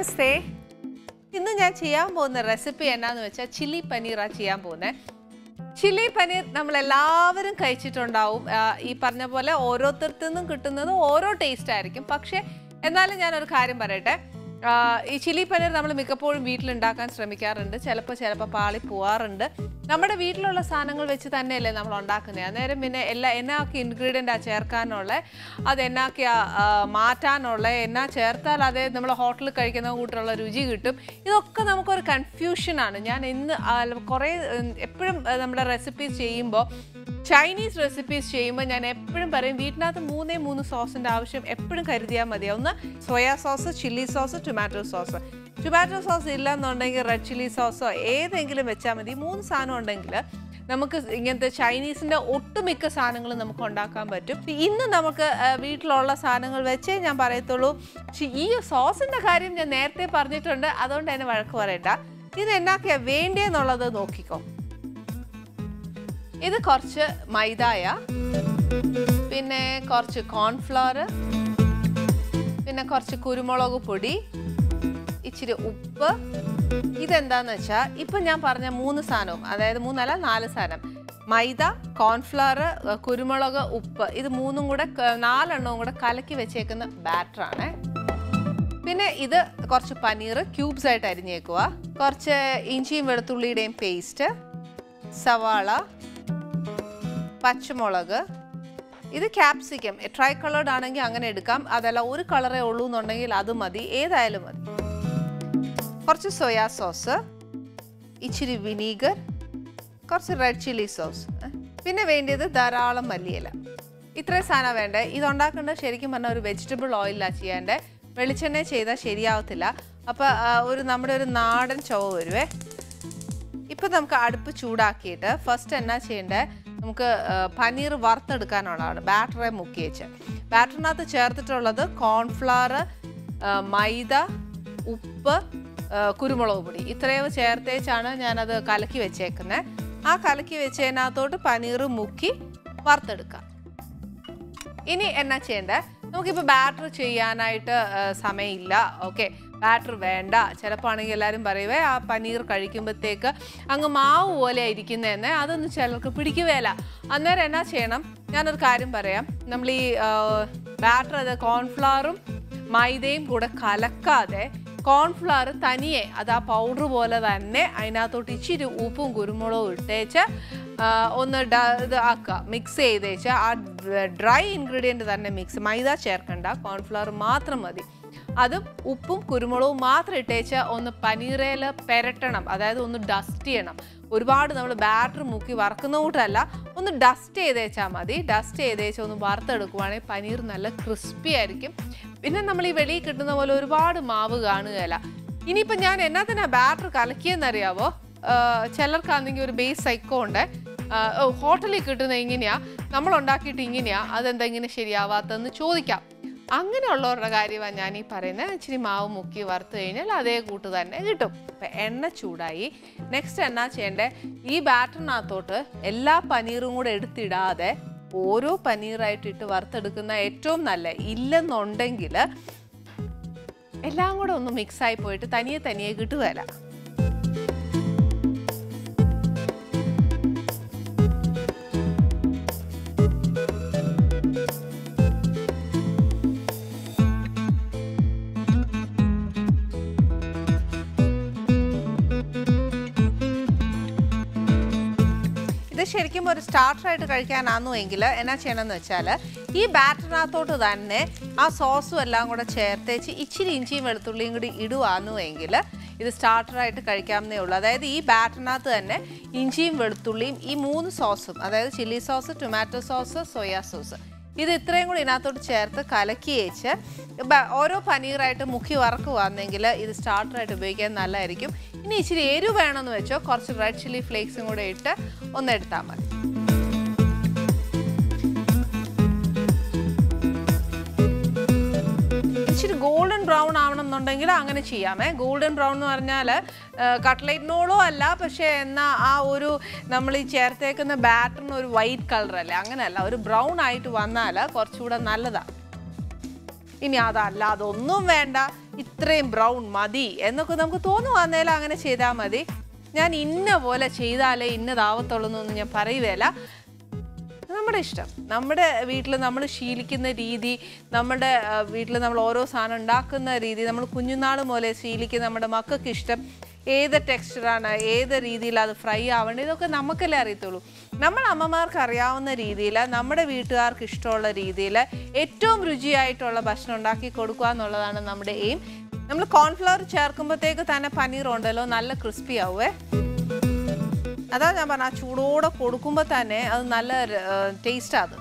നമസ്തേ ഇന്ന് ഞാൻ ചെയ്യാൻ പോകുന്ന റെസിപ്പി എന്നാന്ന് വെച്ചാൽ ചില്ലി പനീറാണ് ചെയ്യാൻ പോകുന്നത് ചില്ലി പനീർ നമ്മൾ എല്ലാവരും കഴിച്ചിട്ടുണ്ടാവും ആ, ഈ പറഞ്ഞ പോലെ ഓരോരുത്തർത്തിൽ നിന്നും കിട്ടുന്നത് ഓരോ ടേസ്റ്റ് ആയിരിക്കും പക്ഷേ എന്നാലും ഞാനൊരു കാര്യം പറയട്ടെ ആ, ഈ ചില്ലി പനീർ നമ്മൾ മിക്കപ്പോഴും വീട്ടിലുണ്ടാക്കാൻ ശ്രമിക്കാറുണ്ട് ചിലപ്പോൾ ചിലപ്പോൾ പാളി പോവാറുണ്ട് നമ്മുടെ വീട്ടിലുള്ള സാധനങ്ങൾ വെച്ച് തന്നെയല്ലേ നമ്മൾ ഉണ്ടാക്കുന്നത് അന്നേരം പിന്നെ എല്ലാ എന്നാക്കി ഇൻഗ്രീഡിയൻ്റ് ആ ചേർക്കാനുള്ള അത് എന്നാക്കി മാറ്റാനുള്ള എന്നാ ചേർത്താൽ അതേ നമ്മൾ ഹോട്ടലിൽ കഴിക്കുന്ന കൂട്ടുള്ള രുചി കിട്ടും ഇതൊക്കെ നമുക്കൊരു കൺഫ്യൂഷനാണ് ഞാൻ ഇന്ന് കുറേ എപ്പോഴും നമ്മുടെ റെസിപ്പീസ് ചെയ്യുമ്പോൾ ചൈനീസ് റെസിപ്പീസ് ചെയ്യുമ്പോൾ ഞാൻ എപ്പോഴും പറയും വീട്ടിനകത്ത് മൂന്നേ മൂന്ന് സോസിൻ്റെ ആവശ്യം എപ്പോഴും കരുതിയാൽ മതി ഒന്ന് soya sauce chilli sauce tomato sauce tomato sauce ഇല്ലെന്നുണ്ടെങ്കിൽ റെഡ് ചില്ലി സോസോ ഏതെങ്കിലും വെച്ചാൽ മതി മൂന്ന് സാധനം ഉണ്ടെങ്കിൽ നമുക്ക് ഇങ്ങനത്തെ ചൈനീസിൻ്റെ ഒട്ടുമിക്ക സാധനങ്ങളും നമുക്ക് ഉണ്ടാക്കാൻ പറ്റും ഇന്ന് നമുക്ക് ആ, വീട്ടിലുള്ള സാധനങ്ങൾ വെച്ചേ ഞാൻ പറയത്തുള്ളൂ പക്ഷെ ഈ സോസിൻ്റെ കാര്യം ഞാൻ നേരത്തെ പറഞ്ഞിട്ടുണ്ട് അതുകൊണ്ട് തന്നെ വഴക്ക് പറയണ്ട ഇത് എന്നാക്കിയാ വേണ്ടിയെന്നുള്ളത് നോക്കിക്കോ ഇത് കുറച്ച് മൈദായ പിന്നെ കുറച്ച് കോൺഫ്ലവർ പിന്നെ കുറച്ച് കുരുമുളക് പൊടി ഇച്ചിരി ഉപ്പ് ഇതെന്താന്ന് വെച്ചാൽ ഇപ്പം ഞാൻ പറഞ്ഞ മൂന്ന് സാധനവും അതായത് മൂന്നല്ല നാല് സാധനം മൈദ കോൺഫ്ലവർ കുരുമുളക് ഉപ്പ് ഇത് മൂന്നും കൂടെ ക- നാലെണ്ണവും കൂടെ കലക്കി വെച്ചേക്കുന്ന ബാറ്ററാണ് പിന്നെ ഇത് കുറച്ച് പനീർ ക്യൂബ്സ് ആയിട്ട് അരിഞ്ഞേക്കുക കുറച്ച് ഇഞ്ചിയും വെളുത്തുള്ളിയുടെയും പേസ്റ്റ് സവാള പച്ചമുളക് ഇത് ക്യാപ്സിക്കം ട്രൈ കളേർഡ് ആണെങ്കിൽ അങ്ങനെ എടുക്കാം അതല്ല ഒരു കളറേ ഉള്ളൂ എന്നുണ്ടെങ്കിൽ അത് മതി ഏതായാലും മതി കുറച്ച് സോയാ സോസ് ഇച്ചിരി വിനീഗർ കുറച്ച് റെഡ് ചില്ലി സോസ് പിന്നെ വേണ്ടിയത് ധാരാളം മല്ലിയില ഇത്രയും സാധനം വേണ്ടേ ഇതുണ്ടാക്കേണ്ടത് ശരിക്കും പറഞ്ഞാൽ ഒരു വെജിറ്റബിൾ ഓയിലാണ് ചെയ്യേണ്ടത് വെളിച്ചെണ്ണ ചെയ്താൽ ശരിയാവത്തില്ല അപ്പോൾ ഒരു നമ്മുടെ ഒരു നാടൻ ചുവ വരുവേ ഇപ്പം നമുക്ക് അടുപ്പ് ചൂടാക്കിയിട്ട് ഫസ്റ്റ് എന്നാ ചെയ്യേണ്ടത് നമുക്ക് ആ, പനീർ വറുത്തെടുക്കാനുള്ളതാണ് ബാറ്ററെ മുക്കി വെച്ച് ബാറ്ററിനകത്ത് ചേർത്തിട്ടുള്ളത് കോൺഫ്ലവർ മൈദ ഉപ്പ് ആ, കുരുമുളക് പൊടി ഇത്രയും ചേർത്തേച്ചാണ് ഞാനത് കലക്കി വെച്ചേക്കുന്നത് ആ കലക്കി വെച്ചതിനകത്തോട്ട് പനീർ മുക്കി വറുത്തെടുക്കാം ഇനി എന്നാ ചെയ്യണ്ടേ നമുക്കിപ്പോൾ ബാറ്റർ ചെയ്യാനായിട്ട് ആ, സമയമില്ല ഓക്കെ ബാറ്റർ വേണ്ട ചിലപ്പോൾ ആണെങ്കിൽ എല്ലാവരും പറയുവേ ആ പനീർ കഴിക്കുമ്പോഴത്തേക്ക് അങ്ങ് മാവ് പോലെ ഇരിക്കുന്നതെന്ന് അതൊന്നും ചിലർക്ക് പിടിക്കുകയില്ല അന്നേരം എന്നാ ചെയ്യണം ഞാനൊരു കാര്യം പറയാം നമ്മൾ ഈ ബാറ്റർ അത് കോൺഫ്ലവറും മൈദയും കൂടെ കലക്കാതെ കോൺഫ്ലവർ തനിയെ അത് ആ പൗഡർ പോലെ തന്നെ അതിനകത്തോട്ട് ഇച്ചിരി ഉപ്പും കുരുമുളകും ഇട്ടേച്ച് ആ, ഒന്ന് ഡ ഇത് ആക്കുക മിക്സ് ചെയ്തേച്ച് ആ ഡ്രൈ ഇൻഗ്രീഡിയൻറ്റ് തന്നെ മിക്സ് മൈദ ചേർക്കണ്ട കോൺഫ്ലവർ മാത്രം മതി അതും ഉപ്പും കുരുമുളകും മാത്രം ഇട്ടേച്ച് ഒന്ന് പനീറയിൽ പെരട്ടണം അതായത് ഒന്ന് ഡസ്റ്റ് ചെയ്യണം ഒരുപാട് നമ്മൾ ബാറ്റർ മുക്കി വറക്കുന്ന കൂട്ടല്ല ഒന്ന് ഡസ്റ്റ് ചെയ്തേച്ചാൽ മതി ഡസ്റ്റ് ചെയ്തേച്ച് ഒന്ന് വറുത്തെടുക്കുവാണെങ്കിൽ പനീർ നല്ല ക്രിസ്പി ആയിരിക്കും പിന്നെ നമ്മൾ ഈ വെളിയിൽ കിട്ടുന്ന പോലെ ഒരുപാട് മാവ് കാണുകയില്ല ഇനിയിപ്പോൾ ഞാൻ എന്നാത്തിനാ ബാറ്റർ കലക്കിയെന്നറിയാവോ ആഹ് ചിലർക്കാണെങ്കിൽ ഒരു ബേസ് സൈക്കോ ഉണ്ട് ആഹ് ഓ ഹോട്ടലിൽ കിട്ടുന്ന ഇങ്ങനെയാ നമ്മൾ ഉണ്ടാക്കിയിട്ട് ഇങ്ങനെയാ അതെന്താ ഇങ്ങനെ ശരിയാവാത്തതെന്ന് ചോദിക്കാം അങ്ങനെയുള്ളവരുടെ കാര്യമാണ് ഞാൻ ഈ പറയുന്നത് ഇച്ചിരി മാവ് മുക്കി വറുത്ത് കഴിഞ്ഞാൽ അതേ കൂട്ട് തന്നെ കിട്ടും അപ്പം എണ്ണ ചൂടായി നെക്സ്റ്റ് എന്നാ ചെയ്യേണ്ടേ ഈ ബാറ്ററിനകത്തോട്ട് എല്ലാ പനീറും കൂടെ എടുത്തിടാതെ ഓരോ പനീറായിട്ട് ഇട്ട് വറുത്തെടുക്കുന്ന ഏറ്റവും നല്ല ഇല്ലെന്നുണ്ടെങ്കിൽ എല്ലാം കൂടെ ഒന്ന് മിക്സായി പോയിട്ട് തനിയെ തനിയെ കിട്ടുകയില്ല ഇത് ശരിക്കും ഒരു സ്റ്റാർട്ടറായിട്ട് കഴിക്കാനാന്നു എങ്കിൽ എന്നാ ചെയ്യണമെന്ന് വെച്ചാൽ ഈ ബാറ്ററിനകത്തോട്ട് തന്നെ ആ സോസും എല്ലാം കൂടെ ചേർത്തേച്ച് ഇച്ചിരി ഇഞ്ചിയും വെളുത്തുള്ളിയും കൂടി ഇടുവാന്നു എങ്കിൽ ഇത് സ്റ്റാർട്ടറായിട്ട് കഴിക്കാവുന്നേ ഉള്ളൂ അതായത് ഈ ബാറ്ററിനകത്ത് തന്നെ ഇഞ്ചിയും വെളുത്തുള്ളിയും ഈ മൂന്ന് സോസും അതായത് chilli sauce tomato sauce soya sauce ഇത് ഇത്രയും കൂടി ഇതിനകത്തോട്ട് ചേർത്ത് കലക്കി വെച്ച് ബ- ഓരോ പനീറായിട്ട് മുക്കി വറക്കുവാണെങ്കിൽ ഇത് സ്റ്റാർട്ടറായിട്ട് ഉപയോഗിക്കാൻ നല്ലതായിരിക്കും ഇനി ഇച്ചിരി എരിവ് വേണമെന്ന് വെച്ചോ കുറച്ച് റെഡ് ചില്ലി ഫ്ലേക്സും കൂടെ ഇട്ട് ഒന്ന് എടുത്താൽ മതി ഇച്ചിരി ഗോൾഡൻ ബ്രൗൺ ആവണമെന്നുണ്ടെങ്കിൽ അങ്ങനെ ചെയ്യാമേ ഗോൾഡൻ ബ്രൗൺ എന്ന് പറഞ്ഞാൽ കട്ട്ലേറ്റിനോളോ അല്ല പക്ഷേ എന്നാൽ ആ ഒരു നമ്മൾ ഈ ചേർത്തേക്കുന്ന ബാറ്ററിന് ഒരു വൈറ്റ് കളറല്ലേ അങ്ങനെയല്ല ഒരു ബ്രൗൺ ആയിട്ട് വന്നാൽ കുറച്ചുകൂടെ നല്ലതാണ് ഇനി അതല്ല അതൊന്നും വേണ്ട ഇത്രയും ബ്രൗൺ മതി എന്നൊക്കെ നമുക്ക് തോന്നുവാന്നേലും അങ്ങനെ ചെയ്താൽ മതി ഞാൻ ഇന്ന പോലെ ചെയ്താലേ ഇന്നതാവത്തുള്ളൂ എന്നൊന്നും ഞാൻ പറയുകയല്ല നമ്മുടെ ഇഷ്ടം നമ്മുടെ വീട്ടിൽ നമ്മൾ ശീലിക്കുന്ന രീതി നമ്മുടെ വീട്ടിൽ നമ്മൾ ഓരോ സാധനം ഉണ്ടാക്കുന്ന രീതി നമ്മൾ കുഞ്ഞുനാൾ മുതലേ ശീലിക്കുന്ന നമ്മുടെ മക്കൾക്ക് ഇഷ്ടം ഏത് ടെക്സ്ചറാണ് ഏത് രീതിയിൽ അത് ഫ്രൈ ആവേണ്ടത് ഇതൊക്കെ നമുക്കല്ലേ അറിയത്തുള്ളൂ നമ്മൾ അമ്മമാർക്ക് അറിയാവുന്ന രീതിയിൽ നമ്മുടെ വീട്ടുകാർക്ക് ഇഷ്ടമുള്ള രീതിയിൽ ഏറ്റവും രുചിയായിട്ടുള്ള ഭക്ഷണം ഉണ്ടാക്കി കൊടുക്കുക എന്നുള്ളതാണ് നമ്മുടെ എയിം നമ്മൾ കോൺഫ്ലവർ ചേർക്കുമ്പോഴത്തേക്ക് തന്നെ പനീർ ഉണ്ടല്ലോ നല്ല ക്രിസ്പി ആവുമേ അതാ ഞാൻ പറഞ്ഞ ആ ചൂടോടെ കൊടുക്കുമ്പോൾ തന്നെ അത് നല്ല ടേസ്റ്റാ അത്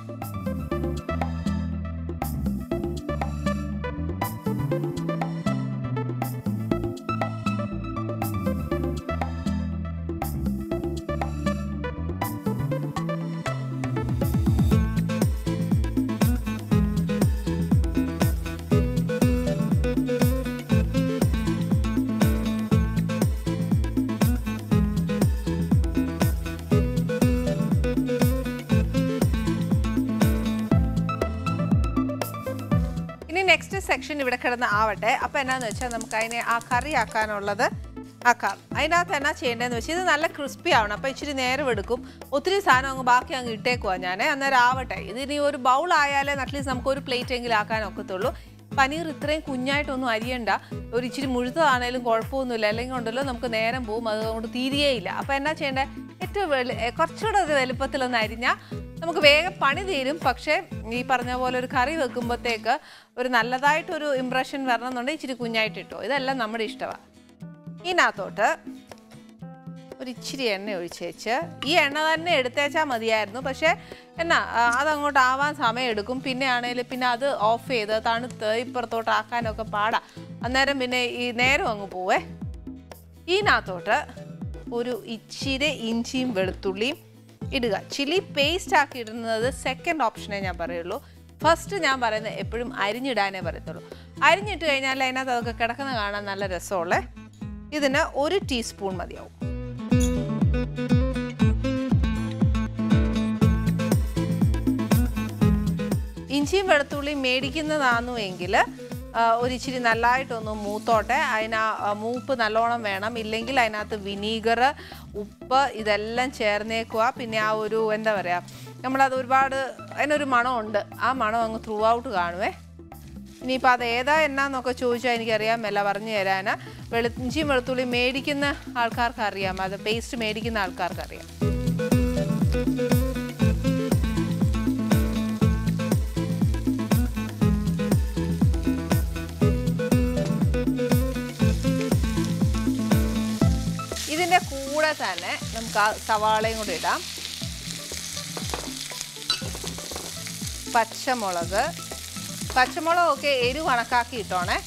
ഇനി നെക്സ്റ്റ് സെക്ഷൻ ഇവിടെ കിടന്ന് ആവട്ടെ അപ്പം എന്നാന്ന് വെച്ചാൽ നമുക്ക് അതിനെ ആ കറി ആക്കാനുള്ളത് ആക്കാം അതിനകത്ത് എന്നാ ചെയ്യേണ്ടതെന്ന് വെച്ചാൽ ഇത് നല്ല ക്രിസ്പി ആവണം അപ്പോൾ ഇച്ചിരി നേരം എടുക്കും ഒത്തിരി സാധനം അങ്ങ് ബാക്കി അങ്ങ് ഇട്ടേക്കുവാ ഞാൻ അന്നേരം ആവട്ടെ ഇതിനി ഒരു ബൗൾ ആയാലേ അറ്റ്ലീസ്റ്റ് നമുക്ക് ഒരു പ്ലേറ്റ് എങ്കിലും ആക്കാൻ ഒക്കത്തുള്ളൂ പനീർ ഇത്രയും കുഞ്ഞായിട്ടൊന്നും അരിയണ്ട ഒരു ഇച്ചിരി മുഴുത്തതാണേലും കുഴപ്പമൊന്നുമില്ല അല്ലെങ്കിൽ ഉണ്ടല്ലോ നമുക്ക് നേരം പോവും അതുകൊണ്ട് തീരുകയില്ല അപ്പോൾ എന്നാ ചെയ്യേണ്ടത് ഏറ്റവും വെളു എ, കുറച്ചുകൂടെ ഒരു വലുപ്പത്തിലൊന്ന് അരിഞ്ഞാൽ നമുക്ക് വേഗം പണി തീരും പക്ഷേ ഈ പറഞ്ഞ പോലെ ഒരു കറി വെക്കുമ്പോഴത്തേക്ക് ഒരു നല്ലതായിട്ടൊരു ഇമ്പ്രഷൻ വരണമെന്നുണ്ടെങ്കിൽ ഇച്ചിരി കുഞ്ഞായിട്ട് ഇട്ടോ ഇതെല്ലാം നമ്മുടെ ഇഷ്ടമാണ് ഇതിനകത്തോട്ട് ഒരു ഇച്ചിരി എണ്ണ ഒഴിച്ചേച്ച് ഈ എണ്ണ തന്നെ എടുത്തേച്ചാൽ മതിയായിരുന്നു പക്ഷേ എന്നാ ആ, അതങ്ങോട്ട് ആവാൻ സമയം എടുക്കും പിന്നെ ആണെങ്കിൽ പിന്നെ അത് ഓഫ് ചെയ്ത് തണുത്ത് ഇപ്പുറത്തോട്ട് ആക്കാനൊക്കെ പാടാ അന്നേരം പിന്നെ ഈ നേരം അങ്ങ് പോവേ ഇതിനകത്തോട്ട് ഒരു ഇച്ചിരി ഇഞ്ചിയും വെളുത്തുള്ളിയും ഇടുക ചില്ലി പേസ്റ്റ് ആക്കി ഇടുന്നത് സെക്കൻഡ് ഓപ്ഷനേ ഞാൻ പറയുള്ളൂ ഫസ്റ്റ് ഞാൻ പറയുന്നത് എപ്പോഴും അരിഞ്ഞിടാനേ പറയത്തുള്ളൂ അരിഞ്ഞിട്ട് കഴിഞ്ഞാൽ അതിനകത്ത് അതൊക്കെ കിടക്കുന്ന കാണാൻ നല്ല രസമുള്ളേ ഇതിന് ഒരു ടീസ്പൂൺ മതിയാവും ഇഞ്ചിയും വെളുത്തുള്ളിയും മേടിക്കുന്നതാണു എങ്കിൽ ഒരു ഇച്ചിരി നല്ലതായിട്ടൊന്ന് മൂത്തോട്ടെ അതിന് ആ മൂപ്പ് നല്ലോണം വേണം ഇല്ലെങ്കിൽ അതിനകത്ത് വിനീഗർ ഉപ്പ് ഇതെല്ലാം ചേർന്നേക്കുക പിന്നെ ആ ഒരു എന്താ പറയുക നമ്മളത് ഒരുപാട് അതിനൊരു മണമുണ്ട് ആ മണം അങ്ങ് ത്രൂ ഔട്ട് കാണുവേ ഇനിയിപ്പോൾ അത് ഏതാ എന്നാന്നൊക്കെ ചോദിച്ചാൽ എനിക്കറിയാൻ മേല പറഞ്ഞു തരാൻ വെളു ഇഞ്ചിയും വെളുത്തുള്ളിയും മേടിക്കുന്ന ആൾക്കാർക്ക് അറിയാം അത് പേസ്റ്റ് മേടിക്കുന്ന ആൾക്കാർക്ക് അറിയാം ഇതിൻ്റെ കൂടെ തന്നെ നമുക്ക് ആ സവാളയും കൂടി ഇടാം പച്ചമുളക് പച്ചമുളകൊക്കെ എരിവ് കണക്കാക്കി ഇട്ടോണേ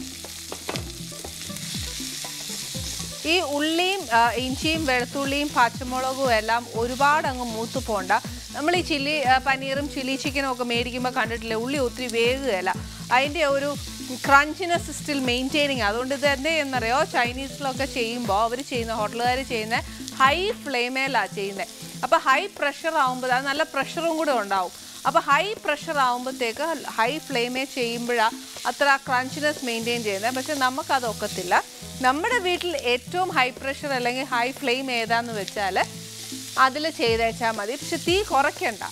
ഈ ഉള്ളിയും ആ, ഇഞ്ചിയും വെളുത്തുള്ളിയും പച്ചമുളകും എല്ലാം ഒരുപാട് അങ്ങ് മൂത്ത് പോണ്ട നമ്മൾ ഈ ചില്ലി ആ, പനീറും ചില്ലി ചിക്കനും ഒക്കെ മേടിക്കുമ്പോൾ കണ്ടിട്ടില്ലേ ഉള്ളി ഒത്തിരി വേകുകയല്ല അതിൻ്റെ ഒരു ക്രഞ്ചിനെസ് സ്റ്റിൽ മെയിൻറ്റെയിനിങ് അതുകൊണ്ട് ഇത് എന്ത് ചെയ്യുന്നറിയോ ചൈനീസിലൊക്കെ ചെയ്യുമ്പോൾ അവർ ചെയ്യുന്ന ഹോട്ടലുകാർ ചെയ്യുന്ന ഹൈ ഫ്ലെയിമേലാണ് ചെയ്യുന്നത് അപ്പോൾ ഹൈ പ്രഷർ ആകുമ്പോൾ അത് നല്ല പ്രഷറും കൂടെ ഉണ്ടാവും അപ്പോൾ ഹൈ പ്രഷർ ആകുമ്പോഴത്തേക്ക് ഹൈ ഫ്ലെയിമേ ചെയ്യുമ്പോഴാണ് അത്ര ക്രഞ്ചിനെസ് മെയിൻറ്റെയിൻ ചെയ്യുന്നത് പക്ഷെ നമുക്കത് ഒക്കത്തില്ല നമ്മുടെ വീട്ടിൽ ഏറ്റവും ഹൈ പ്രഷർ അല്ലെങ്കിൽ ഹൈ ഫ്ലെയിം ഏതാന്ന് വെച്ചാൽ അതിൽ ചെയ്തേച്ചാൽ മതി പക്ഷെ തീ കുറയ്ക്കണ്ട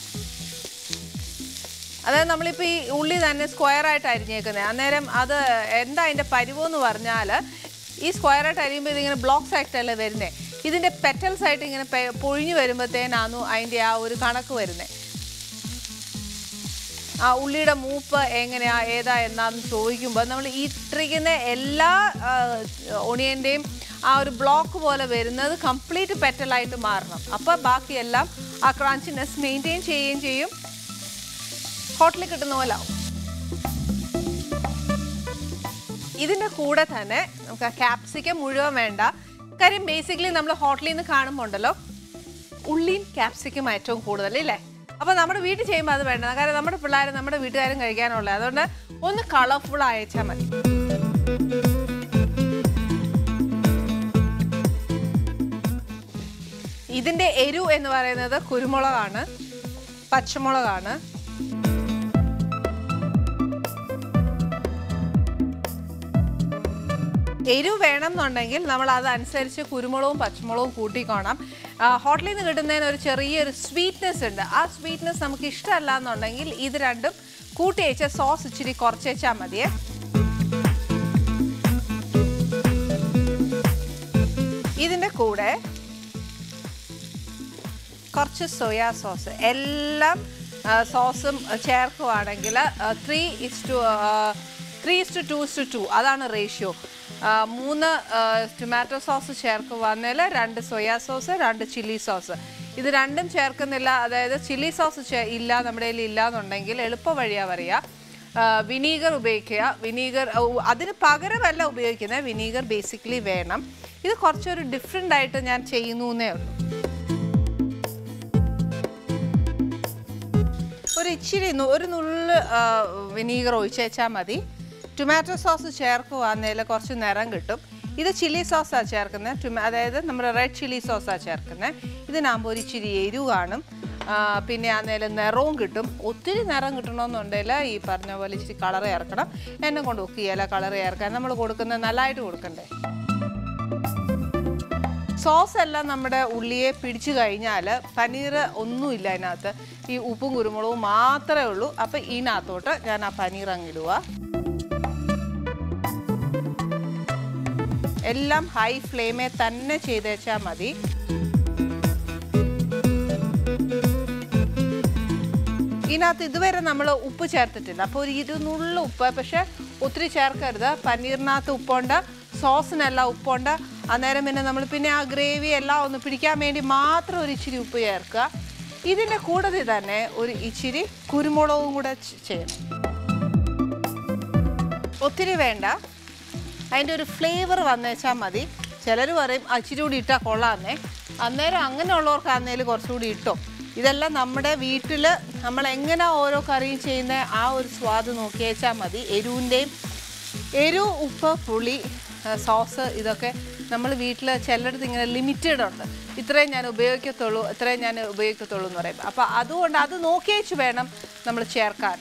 അതായത് നമ്മളിപ്പോൾ ഈ ഉള്ളി തന്നെ സ്ക്വയർ ആയിട്ട് അരിഞ്ഞേക്കുന്നത് അന്നേരം അത് എന്താ അതിൻ്റെ പരിവെന്ന് പറഞ്ഞാൽ ഈ സ്ക്വയർ ആയിട്ട് അരിയുമ്പോൾ ഇതിങ്ങനെ ബ്ലോക്സ് ആയിട്ടല്ലേ വരുന്നത് ഇതിൻ്റെ പെറ്റൽസ് ആയിട്ട് ഇങ്ങനെ പെ- പൊഴിഞ്ഞു വരുമ്പോഴത്തേനാന്നു അതിൻ്റെ ആ ഒരു കണക്ക് വരുന്നത് ആ ഉള്ളിയുടെ മൂപ്പ് എങ്ങനെയാ ഏതാ എന്നാന്ന് ചോദിക്കുമ്പോൾ നമ്മൾ ഈ ഇട്ടിരിക്കുന്ന എല്ലാ ഒണിയൻ്റെയും ആ ഒരു ബ്ലോക്ക് പോലെ വരുന്നത് കംപ്ലീറ്റ് പെറ്റലായിട്ട് മാറണം അപ്പോൾ ബാക്കിയെല്ലാം ആ ക്രാഞ്ചിനെസ് മെയിൻറ്റെയിൻ ചെയ്യുകയും ചെയ്യും ഹോട്ടലിൽ കിട്ടുന്ന പോലെ ആവും ഇതിൻ്റെ കൂടെ തന്നെ നമുക്ക് ക്യാപ്സിക്കം മുഴുവൻ വേണ്ട കാര്യം ബേസിക്കലി നമ്മൾ ഹോട്ടലിൽ നിന്ന് കാണുമ്പോൾ ഉണ്ടല്ലോ ഉള്ളിയും ക്യാപ്സിക്കും ഏറ്റവും കൂടുതൽ ഇല്ലേ അപ്പോൾ നമ്മുടെ വീട്ടിൽ ചെയ്യുമ്പോൾ അത് വേണ്ട കാരണം നമ്മുടെ പിള്ളേർ നമ്മുടെ വീട്ടുകാരും കഴിക്കാനുള്ളത് അതുകൊണ്ട് ഒന്ന് കളർഫുൾ അയച്ചാൽ മതി ഇതിൻ്റെ എരു എന്ന് പറയുന്നത് കുരുമുളകാണ് പച്ചമുളകാണ് എരിവ് വേണം എന്നുണ്ടെങ്കിൽ നമ്മൾ അതനുസരിച്ച് കുരുമുളകും പച്ചമുളകും കൂട്ടിക്കോണം ഹോട്ടലിൽ നിന്ന് കിട്ടുന്നതിന് ഒരു ചെറിയൊരു സ്വീറ്റ്നെസ് ഉണ്ട് ആ സ്വീറ്റ്നെസ് നമുക്ക് ഇഷ്ടമല്ല എന്നുണ്ടെങ്കിൽ ഇത് രണ്ടും കൂട്ടി വെച്ച സോസ് ഇച്ചിരി കുറച്ച് വെച്ചാൽ മതിയേ ഇതിൻ്റെ കൂടെ കുറച്ച് സോയാ സോസ് എല്ലാം ആ, സോസും ചേർക്കുവാണെങ്കിൽ three is to three is to two is to two അതാണ് റേഷ്യോ മൂന്ന് ടൊമാറ്റോ സോസ് ചേർക്കുവാന്നേൽ രണ്ട് സോയാ സോസ് രണ്ട് ചില്ലി സോസ് ഇത് രണ്ടും ചേർക്കുന്നില്ല അതായത് ചില്ലി സോസ് ചേ- ഇല്ല നമ്മുടെ കയ്യിൽ ഇല്ല എന്നുണ്ടെങ്കിൽ എളുപ്പ വഴിയാ പറയുക വിനീഗർ ഉപയോഗിക്കുക വിനീഗർ അതിന് പകരമല്ല ഉപയോഗിക്കുന്നത് വിനീഗർ ബേസിക്കലി വേണം ഇത് കുറച്ചൊരു ഡിഫറെൻ്റ് ആയിട്ട് ഞാൻ ചെയ്യുന്നു എന്നേ ഉള്ളൂ ഒരു ഇച്ചിരി നു- ഒരു നുള്ള് വിനീഗർ ഒഴിച്ച് വെച്ചാൽ മതി ടൊമാറ്റോ സോസ് ചേർക്കുവാന്നേൽ കുറച്ച് നിറം കിട്ടും ഇത് ചില്ലി സോസാണ് ചേർക്കുന്നത് ടൊമാ അതായത് നമ്മുടെ റെഡ് ചില്ലി സോസാണ് ചേർക്കുന്നത് ഇതിനാകുമ്പോൾ ഒരു ഇച്ചിരി എരിവ് കാണും ആ, പിന്നെ അന്നേരം നിറവും കിട്ടും ഒത്തിരി നിറം കിട്ടണമെന്നുണ്ടെങ്കിൽ ഈ പറഞ്ഞ പോലെ ഇച്ചിരി കളർ ചേർക്കണം എന്നെ കൊണ്ട് ഒക്കുകയില്ല കളർ ചേർക്കാൻ നമ്മൾ കൊടുക്കുന്നത് നല്ലതായിട്ട് കൊടുക്കണ്ടേ സോസ് എല്ലാം നമ്മുടെ ഉള്ളിയെ പിടിച്ചു കഴിഞ്ഞാൽ പനീർ ഒന്നുമില്ല അതിനകത്ത് ഈ ഉപ്പും കുരുമുളകും മാത്രമേ ഉള്ളൂ അപ്പം ഇതിനകത്തോട്ട് ഞാൻ ആ പനീർ അങ്ങിടുക എല്ലാം ഹൈ ഫ്ലെയിമേ തന്നെ ചെയ്തേച്ചാൽ മതി ഇതിനകത്ത് ഇതുവരെ നമ്മൾ ഉപ്പ് ചേർത്തിട്ടില്ല അപ്പോൾ ഒരു ഇരുന്നുള്ള ഉപ്പ് പക്ഷെ ഒത്തിരി ചേർക്കരുത് പനീറിനകത്ത് ഉപ്പുണ്ട് സോസിനെല്ലാം ഉപ്പുണ്ട് അന്നേരം പിന്നെ നമ്മൾ പിന്നെ ആ ഗ്രേവി എല്ലാം ഒന്ന് പിടിക്കാൻ വേണ്ടി മാത്രം ഒരു ഇച്ചിരി ഉപ്പ് ചേർക്കുക ഇതിൻ്റെ കൂട്ടത്തിൽ തന്നെ ഒരു ഇച്ചിരി കുരുമുളകും കൂടെ ചെ- ചെയ്യണം ഒത്തിരി വേണ്ട അതിൻ്റെ ഒരു ഫ്ലേവർ വന്നേച്ചാൽ മതി ചിലർ പറയും "ആ, ഇച്ചിരി കൂടി ഇട്ടാൽ കൊള്ളാമെന്നേ അന്നേരം അങ്ങനെയുള്ളവർക്കാന്നേലും കുറച്ചുകൂടി ഇട്ടോ ഇതെല്ലാം നമ്മുടെ വീട്ടിൽ നമ്മൾ എങ്ങനെ ഓരോ കറിയും ചെയ്യുന്ന ആ ഒരു സ്വാദ് നോക്കി വെച്ചാൽ മതി എരിവിൻ്റെയും എരിവ് ഉപ്പ് പുളി ആ, സോസ് ഇതൊക്കെ നമ്മൾ വീട്ടിൽ ചിലയിടത്ത് ഇങ്ങനെ ലിമിറ്റഡ് ഉണ്ട് ഇത്രയും ഞാൻ ഉപയോഗിക്കത്തുള്ളൂ ഇത്രയും ഞാൻ ഉപയോഗിക്കത്തുള്ളൂ എന്ന് പറയും അപ്പോൾ അതുകൊണ്ട് അത് നോക്കി വെച്ച് വേണം നമ്മൾ ചേർക്കാൻ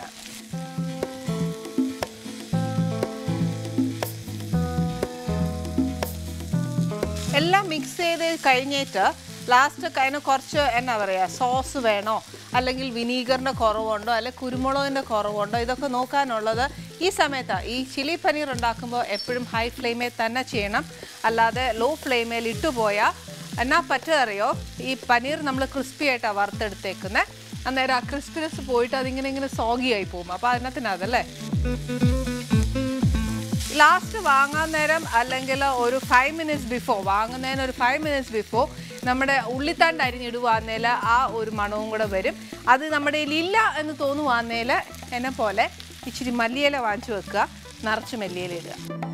എല്ലാം മിക്സ് ചെയ്ത് കഴിഞ്ഞിട്ട് ലാസ്റ്റ് അതിന് കുറച്ച് എന്നാ പറയുക സോസ് വേണോ അല്ലെങ്കിൽ വിനീഗറിൻ്റെ കുറവുണ്ടോ അല്ലെങ്കിൽ കുരുമുളകിൻ്റെ കുറവുണ്ടോ ഇതൊക്കെ നോക്കാനുള്ളത് ഈ സമയത്താണ് ഈ ചില്ലി പനീർ ഉണ്ടാക്കുമ്പോൾ എപ്പോഴും ഹൈ ഫ്ലെയിമിൽ തന്നെ ചെയ്യണം അല്ലാതെ ലോ ഫ്ലെയിമിൽ ഇട്ടുപോയാൽ എന്നാ പറ്റുക അറിയോ ഈ പനീർ നമ്മൾ ക്രിസ്പി ആയിട്ടാണ് വറുത്തെടുത്തേക്കുന്നത് അന്നേരം ആ ക്രിസ്പിനെസ് പോയിട്ട് അതിങ്ങനെ ഇങ്ങനെ സോഗി ആയി പോകും അപ്പോൾ അതിനകത്തിനകത്തല്ലേ ലാസ്റ്റ് വാങ്ങാൻ നേരം അല്ലെങ്കിൽ ഒരു ഫൈവ് മിനിറ്റ്സ് ബിഫോർ വാങ്ങുന്നതിന് ഒരു ഫൈവ് മിനിറ്റ്സ് ബിഫോർ നമ്മുടെ ഉള്ളിത്തണ്ട് അരിഞ്ഞിടുവാന്നേൽ ആ ഒരു മണവും കൂടെ വരും അത് നമ്മുടെ കയ്യിൽ ഇല്ല എന്ന് തോന്നുവാന്നേൽ എന്നെ പോലെ ഇച്ചിരി മല്ലിയില വാങ്ങിച്ചു വെക്കുക നിറച്ച് മല്ലിയില ഇടുക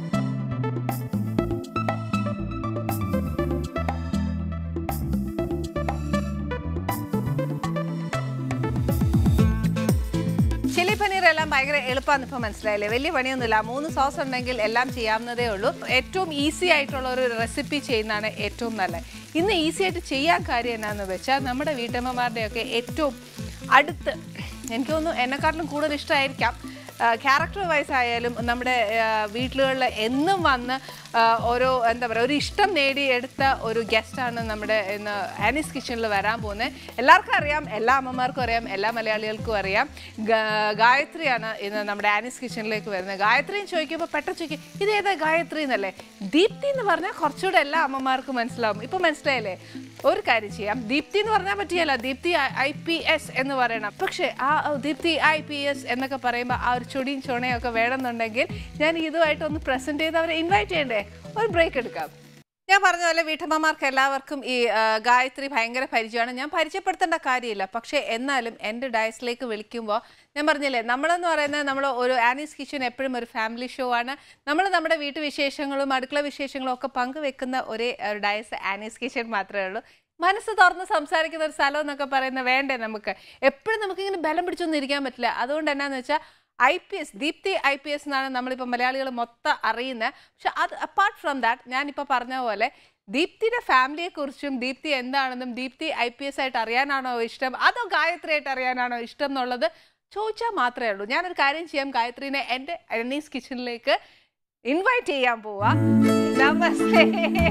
ചില്ലി പനീർ എല്ലാം ഭയങ്കര എളുപ്പമാണെന്ന് ഇപ്പോൾ മനസ്സിലായില്ലേ വലിയ പണിയൊന്നുമില്ല മൂന്ന് സോസ് ഉണ്ടെങ്കിൽ എല്ലാം ചെയ്യാവുന്നതേ ഉള്ളൂ ഏറ്റവും ഈസി ആയിട്ടുള്ള ഒരു റെസിപ്പി ചെയ്യുന്നതാണ് ഏറ്റവും നല്ലത് ഇന്ന് ഈസി ആയിട്ട് ചെയ്യാൻ കാര്യം എന്നാന്ന് വെച്ചാൽ നമ്മുടെ വീട്ടമ്മമാരുടെയൊക്കെ ഏറ്റവും അടുത്ത് എനിക്ക് തോന്നുന്നു എന്നെക്കാട്ടിലും കൂടുതൽ ഇഷ്ടമായിരിക്കാം ക്യാരക്ടർ വൈസ് ആയാലും നമ്മുടെ വീട്ടിലുകളിൽ എന്നും വന്ന് ആ, ഓരോ എന്താ പറയുക ഒരു ഇഷ്ടം നേടിയെടുത്ത ഒരു ഗസ്റ്റാണ് നമ്മുടെ ഇന്ന് ആനീസ് കിച്ചണിൽ വരാൻ പോകുന്നത് എല്ലാവർക്കും അറിയാം എല്ലാ അമ്മമാർക്കും അറിയാം എല്ലാ മലയാളികൾക്കും അറിയാം ഗ- ഗായത്രിയാണ് ഇന്ന് നമ്മുടെ ആനീസ് കിച്ചണിലേക്ക് വരുന്നത് ഗായത്രിയും ചോദിക്കുമ്പോൾ പെട്ടെന്ന് ചോദിക്കും ഇതേതാ ഗായത്രി എന്നല്ലേ ദീപ്തി എന്ന് പറഞ്ഞാൽ കുറച്ചുകൂടെ എല്ലാ അമ്മമാർക്കും മനസ്സിലാവും ഇപ്പം മനസ്സിലായില്ലേ ഒരു കാര്യം ചെയ്യാം ദീപ്തി എന്ന് പറഞ്ഞാൽ പറ്റിയല്ല ദീപ്തി ഐ പി എസ് എന്ന് പറയണം പക്ഷേ ആ ഓ, ദീപ്തി ഐ പി എസ് എന്നൊക്കെ പറയുമ്പോൾ ആ ഒരു ചൊടിയും ചുണയും ഒക്കെ വേണമെന്നുണ്ടെങ്കിൽ ഞാൻ ഇതുമായിട്ട് ഒന്ന് പ്രസന്റ് ചെയ്ത് അവരെ ഇൻവൈറ്റ് ചെയ്യണ്ടേ ഒരു ബ്രേക്ക് എടുക്കാം ഞാൻ പറഞ്ഞ പോലെ വീട്ടമ്മമാർക്ക് എല്ലാവർക്കും ഈ ആ, ഗായത്രി ഭയങ്കര പരിചയമാണ് ഞാൻ പരിചയപ്പെടുത്തേണ്ട കാര്യമില്ല പക്ഷേ എന്നാലും എൻ്റെ ഡയസിലേക്ക് വിളിക്കുമ്പോൾ ഞാൻ പറഞ്ഞില്ലേ നമ്മളെന്ന് പറയുന്നത് നമ്മൾ ഒരു ആനീസ് കിച്ചൺ എപ്പോഴും ഒരു ഫാമിലി ഷോ ആണ് നമ്മൾ നമ്മുടെ വീട്ടുവിശേഷങ്ങളും അടുക്കള വിശേഷങ്ങളും ഒക്കെ പങ്കുവെക്കുന്ന ഒരേ ഒരു ഡയസ് ആനീസ് കിച്ചൺ മാത്രമേ ഉള്ളൂ മനസ്സ് തുറന്ന് സംസാരിക്കുന്ന ഒരു സ്ഥലം എന്നൊക്കെ പറയുന്നത് വേണ്ടേ നമുക്ക് എപ്പോഴും നമുക്കിങ്ങനെ ബലം പിടിച്ചൊന്നും ഇരിക്കാൻ പറ്റില്ല അതുകൊണ്ട് എന്നാന്ന് വെച്ചാൽ I P S Deepthi I P S എന്നാണ് നമ്മളിപ്പോൾ മലയാളികൾ മൊത്തം അറിയുന്നത് പക്ഷെ അത് അപ്പാർട്ട് ഫ്രം ദാറ്റ് ഞാനിപ്പോൾ പറഞ്ഞ പോലെ ദീപ്തിയുടെ ഫാമിലിയെക്കുറിച്ചും ദീപ്തി എന്താണെന്നും ദീപ്തി ഐ പി എസ് ആയിട്ട് അറിയാനാണോ ഇഷ്ടം അതോ ഗായത്രി ആയിട്ട് അറിയാനാണോ ഇഷ്ടം എന്നുള്ളത് ചോദിച്ചാൽ മാത്രമേ ഉള്ളൂ ഞാനൊരു കാര്യം ചെയ്യാം ഗായത്രീനെ എൻ്റെ അനീസ് കിച്ചണിലേക്ക് ഇൻവൈറ്റ് ചെയ്യാൻ പോവാ നമസ്തേ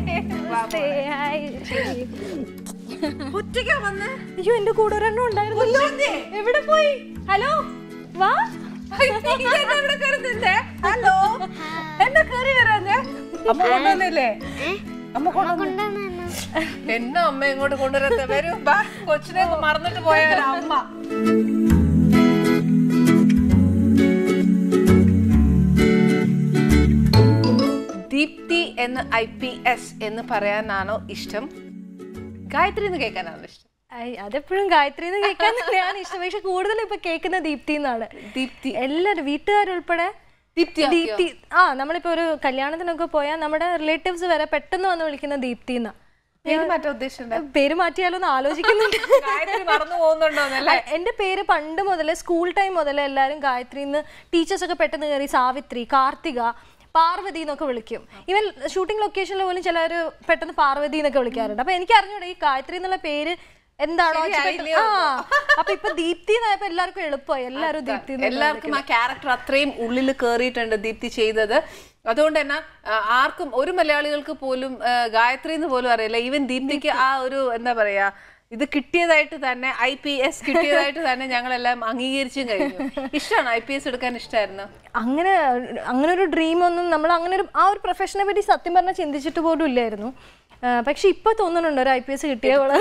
ഒറ്റയ്ക്കാ വന്ന് അയ്യോ എന്റെ കൂടെ ഒരെണ്ണം ഉണ്ടായിരുന്നു എവിടെ പോയി ഹലോ വാ ഹലോ എന്താ കയറി വരാഞ്ഞേ അമ്മ കൊണ്ടുവന്നില്ലേ അമ്മ കൊണ്ടുവന്നു എന്നെ അമ്മ ഇങ്ങോട്ട് കൊണ്ടുവരത്തെ വരൂ ബാ കൊച്ചിനെ മറന്നിട്ട് പോയ ഒരു അമ്മ ദീപ്തി എന്ന് ഐ പി എസ് എന്ന് പറയാനാണോ ഇഷ്ടം ഗായത്രി എന്ന് കേൾക്കാനാണോ ഇഷ്ടം ഐ, അതെപ്പോഴും ഗായത്രി എന്ന് കേൾക്കാൻ തന്നെയാണ് ഇഷ്ടം പക്ഷെ കൂടുതൽ ഇപ്പൊ കേൾക്കുന്ന ദീപ്തി എന്നാണ് ദീപ്തി എല്ലാരും വീട്ടുകാരുൾപ്പെടെ ദീപ്തി ദീപ്തി ആ നമ്മളിപ്പോ ഒരു കല്യാണത്തിനൊക്കെ പോയാൽ നമ്മുടെ റിലേറ്റീവ്സ് വരെ പെട്ടെന്ന് വന്ന് വിളിക്കുന്ന ദീപ്തി എന്നാ പേര് മാറ്റാൻ ഉദ്ദേശിച്ചിട്ടുണ്ട് പേര് മാറ്റിയാലോ എന്ന് ആലോചിക്കുന്നുണ്ട് ഗായത്രി മറന്നു പോകുന്നുണ്ടോന്നല്ലേ അ- എന്റെ പേര് പണ്ട് മുതലേ സ്കൂൾ ടൈം മുതലേ എല്ലാരും ഗായത്രി എന്ന് ടീച്ചേഴ്സ് ഒക്കെ പെട്ടെന്ന് കയറി സാവിത്രി കാർത്തിക പാർവതി എന്നൊക്കെ വിളിക്കും ഈവൻ ഷൂട്ടിംഗ് ലൊക്കേഷനിൽ പോലും ചിലർ പെട്ടെന്ന് പാർവതി എന്നൊക്കെ വിളിക്കാറുണ്ട് അപ്പൊ എനിക്ക് അറിഞ്ഞൂടെ ഈ ഗായത്രി എന്നുള്ള പേര് എന്താണോ വെച്ച് പെട്ടെന്ന്- ആ അപ്പൊ ഇപ്പൊ ദീപ്തി എന്നായപ്പോ എല്ലാവർക്കും എളുപ്പമായി എല്ലാവരും ദീപ്തി എന്ന് എല്ലാവർക്കും ആ ക്യാരക്ടർ അത്രയും ഉള്ളിൽ കേറിയിട്ടുണ്ട് ദീപ്തി ചെയ്തത് അതുകൊണ്ട് തന്നെ ആ, ആർക്കും ഒരു മലയാളികൾക്ക് പോലും ആ, ഗായത്രി എന്ന് പോലും അറിയില്ല ഈവൻ ദീപ്തിക്ക് ആ ഒരു എന്താ പറയാ ഇത് കിട്ടിയതായിട്ട് തന്നെ ഐ പി എസ് കിട്ടിയതായിട്ട് തന്നെ ഞങ്ങളെല്ലാം അംഗീകരിച്ചും കഴിഞ്ഞു ഇഷ്ടമാണ് ഐ പി എസ് എടുക്കാൻ ഇഷ്ടമായിരുന്നു അങ്ങനെ അങ്ങനെ ഒരു ഡ്രീം ഒന്നും നമ്മൾ അങ്ങനെ ഒരു ആ ഒരു പ്രൊഫഷനെ പറ്റി സത്യം പറഞ്ഞാൽ ചിന്തിച്ചിട്ട് പോലും ഇല്ലായിരുന്നു ആ, പക്ഷെ ഇപ്പൊ തോന്നുന്നുണ്ട് ഒരു ഐ പി എസ് കിട്ടിയ പോലെ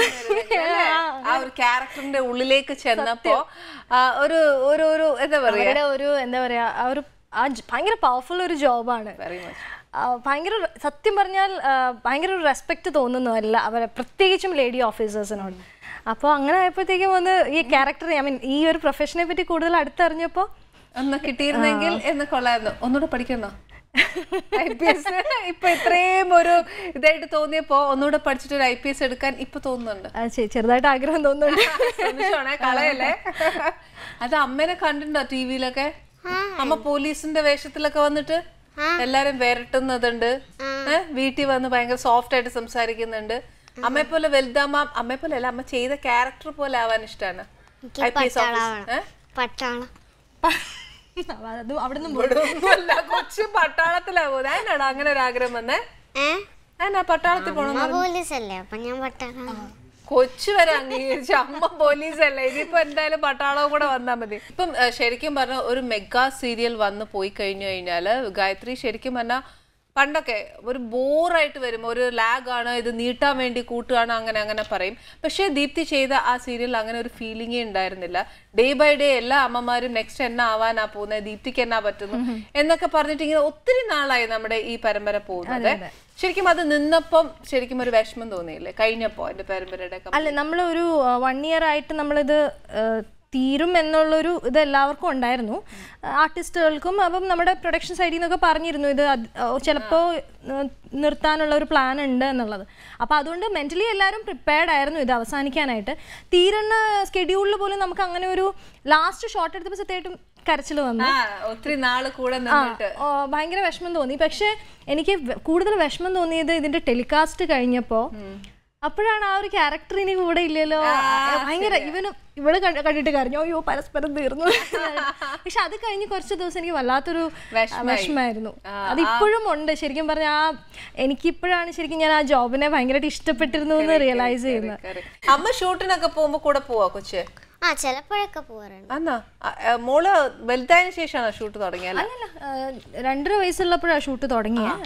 ആ ഒരു ക്യാരക്ടറിന്റെ ഉള്ളിലേക്ക് ചെന്നപ്പോ ആ, ഒരു ഒരു ഒരു എന്താ പറയാ അവരുടെ ഒരു എന്താ പറയാ ആ ഒരു ആ ജ- ഭയങ്കര പവർഫുൾ ഒരു ജോബാണ് വെരി മച്ച് ഭയങ്കര ഒരു- സത്യം പറഞ്ഞാൽ ആ, ഭയങ്കര ഒരു റെസ്പെക്ട് തോന്നുന്നു അല്ല അവരെ പ്രത്യേകിച്ചും ലേഡി ഓഫീസേഴ്സിനോട് അപ്പോൾ അങ്ങനെ ആയപ്പോഴത്തേക്കും ഒന്ന് ഈ ക്യാരക്ടർ ഐ മീൻ ഈ ഒരു പ്രൊഫഷനെ പറ്റി കൂടുതൽ അടുത്തറിഞ്ഞപ്പോൾ ഒന്ന് കിട്ടിയിരുന്നെങ്കിൽ എന്ന് കൊള്ളായിരുന്നു ഒന്നുകൂടെ പഠിക്കണോ ഐ പി എസ് ഇപ്പൊ ഇത്രയും ഒരു ഇതായിട്ട് തോന്നിയപ്പോ ഒന്നുകൂടെ പഠിച്ചിട്ട് ഒരു ഐ പി എസ് എടുക്കാൻ ഇപ്പൊ തോന്നുന്നുണ്ട് ചെറുതായിട്ട് ആഗ്രഹം തോന്നുന്നുണ്ട് ശ്രമിച്ചോണേ കളയല്ലേ അത് അമ്മേനെ കണ്ടിട്ടുണ്ടോ ടി വിയിലൊക്കെ അമ്മ പോലീസിന്റെ വേഷത്തിലൊക്കെ വന്നിട്ട് എല്ലാരും വിരട്ടുന്നതുണ്ട് ഏഹ് വീട്ടിൽ വന്ന് ഭയങ്കര സോഫ്റ്റ് ആയിട്ട് സംസാരിക്കുന്നുണ്ട് അമ്മയെ പോലെ വലുതാമ്മ അമ്മയെ പോലെ അല്ല അമ്മ ചെയ്ത ക്യാരക്ടർ പോലെ ആവാൻ ഇഷ്ടമാണ് ഐ പി എസ് ഓഫീസർ പട്ടാളം അത് അവിടുന്ന് ഇവിടൊന്നുമല്ല കൊച്ചു പട്ടാളത്തിലാ പോകുന്നത് അതിനാണോ അങ്ങനെ ഒരു ആഗ്രഹം വന്നേ ഏ അതിനാ പട്ടാളത്തിൽ പോണം അമ്മ പോലീസ് അല്ലേ അപ്പൊ ഞാൻ പട്ടാളം കൊച്ചു വരെ അംഗീകരിച്ചു അമ്മ പോലീസ് അല്ലേ ഇതിപ്പോ എന്തായാലും പട്ടാളവും കൂടെ വന്നാൽ മതി ഇപ്പം ഏഹ്, ശരിക്കും പറഞ്ഞ ഒരു മെഗാ സീരിയൽ വന്ന് പോയി കഴിഞ്ഞു കഴിഞ്ഞാല് ഗായത്രി ശരിക്കും പറഞ്ഞാൽ പണ്ടൊക്കെ ഒരു ബോറായിട്ട് വരും ഒരു ലാഗ് ആണ് ഇത് നീട്ടാൻ വേണ്ടി കൂട്ടുകയാണ് അങ്ങനെ അങ്ങനെ പറയും പക്ഷേ ദീപ്തി ചെയ്ത ആ സീരിയൽ അങ്ങനെ ഒരു ഫീലിംഗേ ഉണ്ടായിരുന്നില്ല ഡേ ബൈ ഡേ എല്ലാ അമ്മമാരും നെക്സ്റ്റ് എന്നാ ആവാനാ പോകുന്നത് ദീപ്തിക്ക് എന്നാ പറ്റുന്നു എന്നൊക്കെ പറഞ്ഞിട്ട് ഇങ്ങനെ ഒത്തിരി നാളായി നമ്മുടെ ഈ പരമ്പര പോകുന്നത് ശരിക്കും അത് നിന്നപ്പം ശരിക്കും ഒരു വിഷമം തോന്നിയില്ലേ കഴിഞ്ഞപ്പോ എന്റെ പരമ്പരയുടെ ഒക്കെ അല്ല നമ്മൾ ഒരു വൺ ഇയർ ആയിട്ട് നമ്മളിത് ആ, തീരും എന്നുള്ളൊരു ഇത് എല്ലാവർക്കും ഉണ്ടായിരുന്നു ആർട്ടിസ്റ്റുകൾക്കും അപ്പം നമ്മുടെ പ്രൊഡക്ഷൻ സൈഡിൽ നിന്നൊക്കെ പറഞ്ഞിരുന്നു ഇത് ചിലപ്പോൾ നിർത്താനുള്ള ഒരു പ്ലാൻ ഉണ്ട് എന്നുള്ളത് അപ്പോൾ അതുകൊണ്ട് മെന്റലി എല്ലാവരും പ്രിപ്പയർഡ് ആയിരുന്നു ഇത് അവസാനിക്കാനായിട്ട് തീരുന്ന സ്കെഡ്യൂളിൽ പോലും നമുക്ക് അങ്ങനെ ഒരു ലാസ്റ്റ് ഷോട്ട് എടുത്തപ്പോൾ സത്യമായിട്ടും കരച്ചിൽ വന്നു ആ ഒത്തിരി നാള് കൂടെ നിന്നിട്ട് ഓ, ഭയങ്കര വിഷമം തോന്നി പക്ഷെ എനിക്ക് വെ- കൂടുതൽ വിഷമം തോന്നിയത് ഇതിന്റെ ടെലികാസ്റ്റ് കഴിഞ്ഞപ്പോ അപ്പോഴാണ് ആ ഒരു ക്യാരക്ടർ ഇനി കൂടെ ഇല്ലല്ലോ ഭയങ്കര ഇവന് ഇവള് കണ്ട് കണ്ടിട്ട് കരഞ്ഞു അയ്യോ പരസ്പരം തീർന്നു പക്ഷെ അത് കഴിഞ്ഞ് കുറച്ച് ദിവസം എനിക്ക് വല്ലാത്തൊരു വിഷമായി. വിഷമായിരുന്നു അത് ഇപ്പോഴും ഉണ്ട് ശരിക്കും പറഞ്ഞ ആ എനിക്കിപ്പോഴാണ് ശരിക്കും ഞാൻ ആ ജോബിനെ ഭയങ്കരമായിട്ട് ഇഷ്ടപ്പെട്ടിരുന്നു എന്ന് റിയലൈസ് ചെയ്യുന്നത് അമ്മ ഷൂട്ടിനൊക്കെ പോകുമ്പോ കൂടെ പോവാ കൊച്ച് ആ ചിലപ്പോഴൊക്കെ പോവാറുണ്ട് അന്നാ അ- അ, മോള് വലുതായതിനു ശേഷമാണോ ഷൂട്ട് തുടങ്ങിയല്ലേ അല്ലല്ല ആ, രണ്ടര വയസ്സുള്ളപ്പോഴാണ് ഷൂട്ട് തുടങ്ങിയത്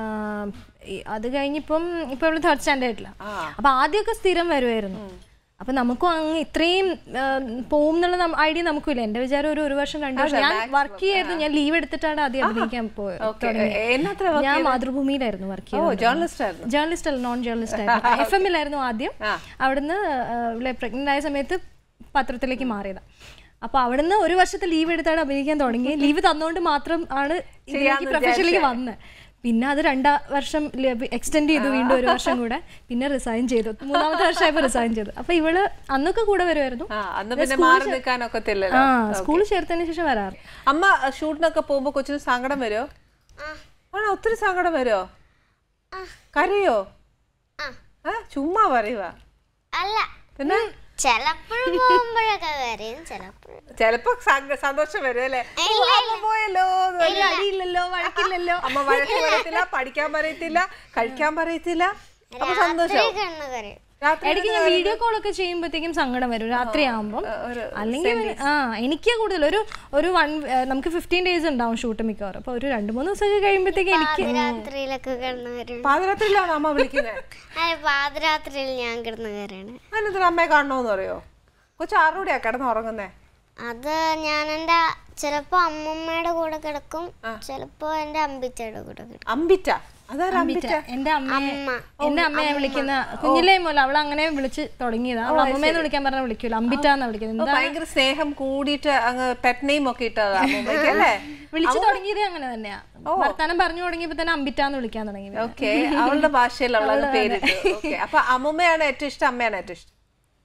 അത് കഴിഞ്ഞിപ്പം ഇപ്പൊ ഇവള് തേർഡ് സ്റ്റാൻഡേർഡില അപ്പൊ ആദ്യമൊക്കെ സ്ഥിരം വരുമായിരുന്നു അപ്പൊ നമുക്കും അങ്ങ് ഇത്രയും ആ, പോവും എന്നുള്ള ഐഡിയ നമുക്കില്ല എന്റെ വിചാരം ഒരു ഒരു വർഷം രണ്ടു വർഷം ഞാൻ വർക്ക് ചെയ്യായിരുന്നു ഞാൻ ലീവ് എടുത്തിട്ടാണ് ആദ്യം അഭിനയിക്കാൻ പോയത് എന്നത്ര ഞാൻ മാതൃഭൂമിയിലായിരുന്നു വർക്ക് ഓ ചെയ്തത് ജേർണലിസ്റ്റ് ആയിരുന്നു ജേർണലിസ്റ്റ് അല്ല നോൺ ജേർണലിസ്റ്റ് ആയിരുന്നു എഫ് എമ്മിലായിരുന്നു ആദ്യം അവിടുന്ന് പ്രഗ്നന്റ് ആയ സമയത്ത് പത്രത്തിലേക്ക് മാറിയതാ അപ്പൊ അവിടുന്ന് ഒരു വർഷത്തെ ലീവ് എടുത്താണ് അഭിനയിക്കാൻ തുടങ്ങി ലീവ് തന്നുകൊണ്ട് മാത്രം ആണ് ഇതിലേക്ക് പ്രൊഫഷനിലേക്ക് വന്നത് പിന്നെ അത് രണ്ടാ വർഷം എക്സ്റ്റെൻഡ് ചെയ്തു വീണ്ടും ഒരു വർഷം കൂടെ പിന്നെ റിസൈൻ ചെയ്തു മൂന്നാമത്തെ വർഷമായപ്പോൾ റിസൈൻ ചെയ്തു അപ്പൊ ഇവള് അന്നൊക്കെ കൂടെ വരുമായിരുന്നു ആ അന്ന് പിന്നെ മാറി നിൽക്കാനൊക്കത്തില്ലല്ലോ ആ സ്കൂളിൽ ചേർത്തതിന് ശേഷം വരാറ് അമ്മ ഷൂട്ടിനൊക്കെ പോകുമ്പോ കൊച്ചിന് സങ്കടം വരുമോ ആണോ ഒത്തിരി സങ്കടം വരുമോ കരയോ ആ ആ ചുമ്മാ പറയുക അല്ല പിന്നെ ചിലപ്പോഴും പോകുമ്പോഴൊക്കെ കരയും ചിലപ്പോഴും ചിലപ്പോ സങ്ക- സന്തോഷം വരും അല്ലേ ഓ, അമ്മ പോയല്ലോ എന്ന് പറഞ്ഞ്. ഒരു അടിയില്ലല്ലോ വഴക്കില്ലല്ലോ അമ്മ വഴക്ക് പറയത്തില്ല പഠിക്കാൻ പറയത്തില്ല കഴിക്കാൻ പറയത്തില്ല അപ്പൊ സന്തോഷം രാത്രി കണ്ണു കരയും രാത്രി ഇടയ്ക്ക് ഞാൻ വീഡിയോ കോൾ ഒക്കെ ചെയ്യുമ്പോഴത്തേക്കും സങ്കടം വരും രാത്രി ആകുമ്പോൾ ഒരു അല്ലെങ്കിൽ ആ എനിക്ക് കൂടുതൽ ഒരു ഒരു വൺ നമുക്ക് ഫിഫ്റ്റീൻ ഡേയ്സ് ഉണ്ടാവും ഷൂട്ട് മിക്കവാറും അപ്പൊ ഒരു രണ്ട് മൂന്ന് ദിവസമൊക്കെ കഴിയുമ്പോഴത്തേക്ക് എനിക്ക് രാത്രിയിലൊക്കെ കിടന്നു കരയും പാതിരാത്രിയിലാണോ അമ്മ വിളിക്കുന്നത് അതെ പാതിരാത്രിയിൽ ഞാൻ കിടന്നു കയറാണ് അതിനെന്തിനാ അമ്മയെ കാണണോന്ന് പറയോ കൊച്ചു ആറുകൂടെയാ കിടന്ന് ഉറങ്ങുന്നേ അത് ഞാൻ എൻ്റെ ചിലപ്പോ അമ്മമ്മയുടെ കൂടെ കിടക്കും ചിലപ്പോ എൻ്റെ അമ്പിച്ചയുടെ കൂടെ കിടക്കും അമ്പിറ്റ അതാരാ അമ്പിറ്റ എന്റെ അമ്മയെ അമ്മ എന്റെ അമ്മയെ വിളിക്കുന്ന കുഞ്ഞിലേ മുതൽ അവൾ അങ്ങനെ വിളിച്ച് തുടങ്ങിയതാ അവൾ അമ്മമ്മേന്ന് വിളിക്കാൻ പറഞ്ഞാൽ വിളിക്കൂല അമ്പിറ്റാന്നാ വിളിക്കുന്നത് ഓ, എന്താ ഭയങ്കര സ്നേഹം കൂടിയിട്ട് അങ്ങ് പെറ്റ് നെയിം ഒക്കെ ഇട്ടതാ അമ്മയ്ക്ക് അല്ലേ വിളിച്ചു തുടങ്ങിയത് അങ്ങനെ തന്നെയാ വർത്താനം പറഞ്ഞു തുടങ്ങിയപ്പോ തന്നെ അമ്പിറ്റാന്ന് വിളിക്കാൻ തുടങ്ങി ഓക്കെ അവളുടെ ഭാഷയിൽ അവളത് പേരിട്ടു ഓക്കെ അപ്പൊ അമ്മുമ്മയാണ് ഏറ്റവും ഇഷ്ടം അമ്മയാണ് ഏറ്റവും ഇഷ്ടം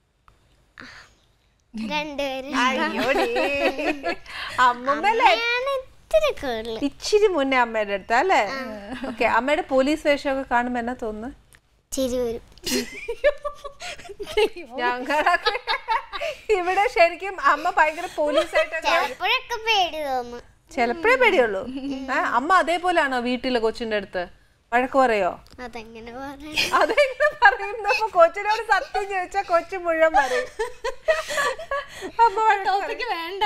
രണ്ടുപേരും അയ്യോടേ അമ്മുമ്മല്ലേ ഞാൻ ഇത്തിരി കൂടുതൽ ഇച്ചിരി മുന്നേ അമ്മയുടെ അടുത്ത് അല്ലേ ഓക്കെ അമ്മയുടെ പോലീസ് വേഷമൊക്കെ കാണുമ്പോ എന്നാ തോന്നുന്നു ചിരി വരും ഞങ്ങളൊക്കെ ഇവിടെ ശരിക്കും അമ്മ ഭയങ്കര പോലീസായിട്ടൊക്കെ ചിലപ്പോഴൊക്കെ പേടി തോന്നും ചിലപ്പോഴേ പേടിയുള്ളൂ ഏ, അമ്മ അതേപോലെയാണോ വീട്ടിലെ കൊച്ചിന്റെ അടുത്ത് വഴക്ക് പറയോ അതെങ്ങനെ പറയാം അതെങ്ങനെ പറയുന്നപ്പോ കൊച്ചിനോട് സത്യം ചോദിച്ചാ കൊച്ചു മുഴുവൻ പറയും അമ്മ വഴക്ക് പറയും. വേണ്ട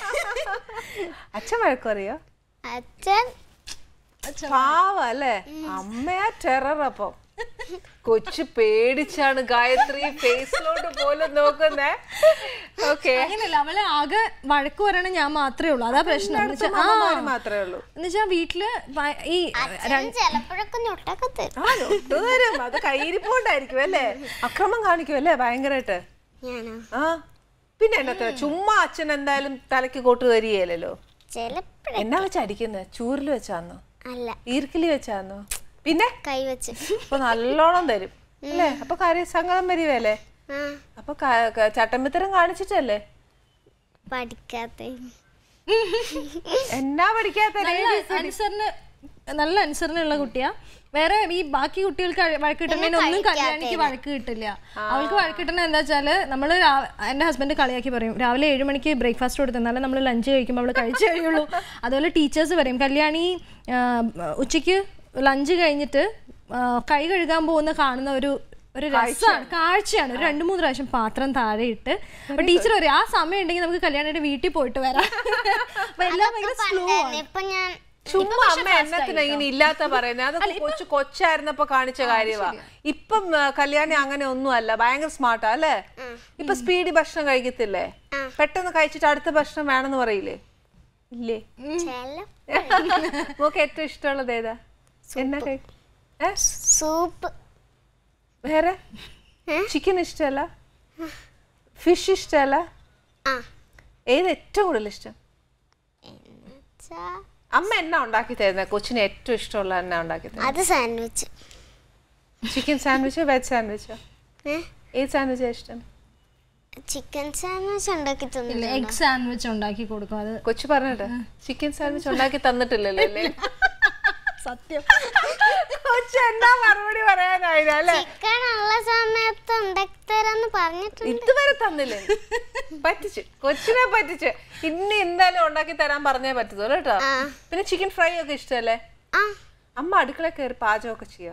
അച്ഛൻ വഴക്ക് പറയോ അച്ഛൻ പാവ അല്ലേ അമ്മയാ ടെറർ അപ്പം കൊച്ചു പേടിച്ചാണ് ഗായത്രി ഫേസിലോട്ട് പോലും നോക്കുന്നേ ഓക്കെ അങ്ങനെയല്ല അവളെ ആകെ വഴക്ക് പറയണ ഞാൻ മാത്രമേ ഉള്ളൂ അതാ പ്രശ്നം എന്ന് വെച്ചാ- ആ അമ്മമാര് മാത്രമേ ഉള്ളൂ എന്നുവെച്ചാ വീട്ടില് ഭ- ഈ അച്ഛൻ ചിലപ്പോഴൊക്കെ ഞൊട്ടൊക്കെ തരും ആ ഒട്ടു തരും അത് കയ്യിരിപ്പോണ്ടായിരിക്കും അല്ലേ അക്രമം കാണിക്കും അല്ലേ ഭയങ്കരമായിട്ട് ഞാനോ ആ പിന്നെ എന്നത്തെ ചുമ്മാ അച്ഛൻ എന്തായാലും തലയ്ക്ക് കോട്ട് തരികയല്ലോ ചിലപ്പോഴേ എന്നാ വെച്ച് അടിക്കുന്നത് ചൂരിൽ വെച്ചാന്നോ അല്ല ഈർക്കിലി വെച്ചാന്നോ പിന്നെ കൈവച്ച് അപ്പൊ നല്ലോണം തരും അല്ലേ അപ്പൊ കാര്യ സങ്കടം വരുവല്ലേ ആ അപ്പൊ ക- ക- ചട്ടമ്പിത്തരം കാണിച്ചിട്ടല്ലേ പഠിക്കാത്ത എന്നാ പഠിക്കാത്ത നല്ല അനുസരണ നല്ല അനുസരണയുള്ള കുട്ടിയാ വേറെ ഈ ബാക്കി കുട്ടികൾക്ക് അഴ- വഴക്ക് കിട്ടുന്നതിന് ഒന്നും കല്യാണിക്ക് വഴക്ക് കിട്ടില്ല അവൾക്ക് വഴക്ക് കിട്ടുന്നത് എന്താ വെച്ചാല് നമ്മള് രാ- എന്റെ ഹസ്ബൻഡ് കളിയാക്കി പറയും രാവിലെ ഏഴ് മണിക്ക് ബ്രേക്ക്ഫാസ്റ്റ് കൊടുത്തെന്നാലും നമ്മൾ ലഞ്ച് കഴിക്കുമ്പോൾ അവള് കഴിച്ചു കഴിയുള്ളൂ അതുപോലെ ടീച്ചേഴ്സ് പറയും കല്യാണി ആ, ഉച്ചയ്ക്ക് ലഞ്ച് കഴിഞ്ഞിട്ട് ആ, കൈ കഴുകാൻ പോകുന്ന കാണുന്ന ഒരു ഒരു രസമാണ് കാഴ്ചയാണ് ഒരു രണ്ട് മൂന്ന് പ്രാവശ്യം പാത്രം താഴെ ഇട്ട് അപ്പൊ ടീച്ചർ പറയും ആ സമയം ഉണ്ടെങ്കിൽ നമുക്ക് കല്യാണിയുടെ വീട്ടിൽ പോയിട്ട് വരാം അപ്പൊ എല്ലാം ഭയങ്കര സ്ലോ ആണ് ഇപ്പൊ ഞാൻ ചുമ്മാ അമ്മ എന്നത്തിനാ ഇങ്ങനെ ഇല്ലാത്ത പറയുന്നത് അതൊക്കെ കൊച്ചു കൊച്ചായിരുന്നപ്പോ കാണിച്ച കാര്യമാ ഇപ്പം ആ, കല്യാണി അങ്ങനെ ഒന്നും അല്ല ഭയങ്കര സ്മാർട്ടാ അല്ലേ ഇപ്പൊ സ്പീഡി ഭക്ഷണം കഴിക്കത്തില്ലേ പെട്ടെന്ന് കഴിച്ചിട്ട് അടുത്ത ഭക്ഷണം വേണമെന്ന് പറയില്ലേ ഇല്ലേ ചില നമുക്ക് ഏറ്റവും ഇഷ്ടമുള്ളത് ഏതാ എന്നാ കഴി ഏ സൂപ്പ് വേറെ ചിക്കൻ ഇഷ്ടമല്ല ഫിഷ് ഇഷ്ടമല്ല ആ ഏത് ഏറ്റവും കൂടുതൽ ഇഷ്ടം എന്നുവെച്ചാ അമ്മ എന്നാ ഉണ്ടാക്കി തരുന്നത് കൊച്ചിന് ഏറ്റവും ഇഷ്ടമുള്ള എന്നാ ഉണ്ടാക്കി തരുന്നത് അത് സാൻഡ്വിച്ച് ചിക്കൻ സാൻഡ്വിച്ചോ വെജ് സാൻഡ്വിച്ചോ ഏ ഏത് സാൻഡ്വിച്ചാ ഇഷ്ടം ചിക്കൻ സാൻഡ്വിച്ച് ഉണ്ടാക്കി തന്നില്ല എഗ് സാൻഡ്വിച്ച് ഉണ്ടാക്കി കൊടുക്കും അത് കൊച്ചു പറഞ്ഞിട്ട് ചിക്കൻ സാൻഡ്വിച്ച് ഉണ്ടാക്കി തന്നിട്ടില്ലല്ലോ അല്ലേ സത്യം കൊച്ചു എന്താ മറുപടി പറയാനായില്ല അല്ലേ ചിക്കൻ ഉള്ള സമയത്ത് ഉണ്ടാക്കി തരാന്ന് പറഞ്ഞിട്ടുണ്ട് ഇതുവരെ തന്നില്ലേ പറ്റിച്ച് കൊച്ചിനെ പറ്റിച്ച് ഇന്ന് എന്തായാലും ഉണ്ടാക്കി തരാൻ പറഞ്ഞേ പറ്റത്തുള്ളൂ കേട്ടോ ആ. പിന്നെ ചിക്കൻ ഫ്രൈ ഒക്കെ ഇഷ്ടമല്ലേ ആ അമ്മ അടുക്കള കയറി പാചകമൊക്കെ ചെയ്യോ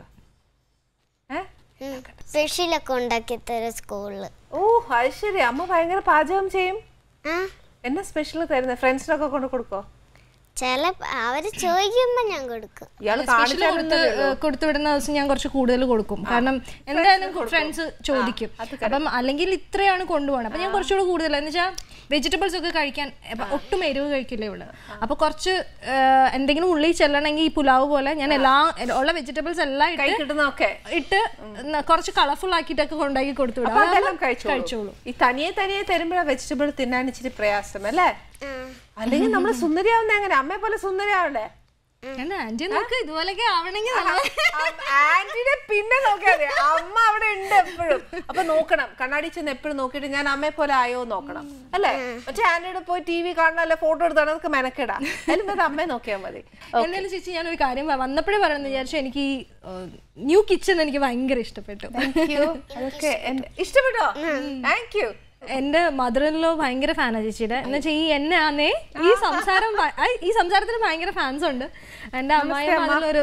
ഏ സ്പെഷ്യലൊക്കെ ഉണ്ടാക്കി തരും സ്കൂളിൽ ഓ അത് ശരി അമ്മ ഭയങ്കര പാചകം ചെയ്യും ആ എന്നാ സ്പെഷ്യൽ തരുന്നത് ഫ്രണ്ട്സിനൊക്കെ കൊണ്ട് കൊടുക്കോ ചില അവര് ചോദിക്കുമ്പോ ഞാൻ കൊടുക്കും ഇയാള് സ്പെഷ്യൽ കാണിച്ചാൽ കൊടുത്ത് കൊടുത്തു വിടുന്ന ദിവസം ഞാൻ കുറച്ച് കൂടുതൽ കൊടുക്കും കാരണം എന്തായാലും ഫ്രണ്ട്സ് ചോദിക്കും അപ്പം അല്ലെങ്കിൽ ഇത്രയാണ് കൊണ്ടുപോകണം അപ്പൊ ഞാൻ കുറച്ചുകൂടെ കൂടുതൽ എന്ന് വെച്ചാൽ വെജിറ്റബിൾസ് ഒക്കെ കഴിക്കാൻ ഇപ്പൊ ഒട്ടും എരിവ് കഴിക്കില്ല ഇവള് അപ്പൊ കുറച്ച് ആ, എന്തെങ്കിലും ഉള്ളിൽ ചെല്ലണമെങ്കിൽ ഈ പുലാവ് പോലെ ഞാൻ എല്ലാ ഉള്ള വെജിറ്റബിൾസ് എല്ലാം കൈ ഇട്ട് കിട്ടുന്നതൊക്കെ ഇട്ട് ന- കുറച്ച് കളർഫുൾ ആക്കിയിട്ടൊക്കെ കൊണ്ടാക്കി കൊടുത്തു വിടും അപ്പൊ അതാവുമ്പോ അതെല്ലാം കഴിച്ചോളൂ ഈ തനിയെ തനിയെ തരുമ്പോഴാ വെജിറ്റബിൾ തിന്നാൻ ഇച്ചിരി പ്രയാസം അല്ലേ ആ അല്ലെങ്കിൽ നമ്മൾ സുന്ദരിയാവുന്ന എങ്ങനെ അമ്മയെ പോലെ സുന്ദരിയാവണ്ടേ കാരണം ആന്റി നോക്ക് ഇതുപോലൊക്കെ ആവണമെങ്കിൽ നല്ല ആന്റിനെ പിന്നെ നോക്കിയാൽ മതി അമ്മ അവിടെ ഉണ്ട് എപ്പോഴും അപ്പൊ നോക്കണം കണ്ണാടി ചെന്ന് എപ്പോഴും നോക്കിയിട്ട് ഞാൻ അമ്മയെ പോലെ ആയോ എന്ന് നോക്കണം അല്ലേ മറ്റേ ആന്റിയുടെ പോയി ടി വി കാണണം അല്ലെ ഫോട്ടോ എടുത്താണ് അതൊക്കെ മെനക്കെടാ അതിലും അത് അമ്മയെ നോക്കിയാൽ മതി എന്നാലും ചേച്ചി ഞാനൊരു കാര്യം പ- വന്നപ്പോഴേ പറയണമെന്ന് വിചാരിച്ചു എനിക്ക് ഈ ന്യൂ കിച്ചൺ എനിക്ക് ഭയങ്കര ഇഷ്ടപ്പെട്ടു അതൊക്കെ എന്റെ- ഇഷ്ടപ്പെട്ടോ താങ്ക് യു എന്റെ മദറിലോ ഭയങ്കര ഫാനാ ചേച്ചിയുടെ എന്ന് വെച്ചാൽ ഈ എന്നെ ആന്നേ ഈ സംസാരം ഭ- ആ, ഈ സംസാരത്തിന് ഭയങ്കര ഫാൻസ് ഉണ്ട് എന്റെ അമ്മായി അതിലൊരു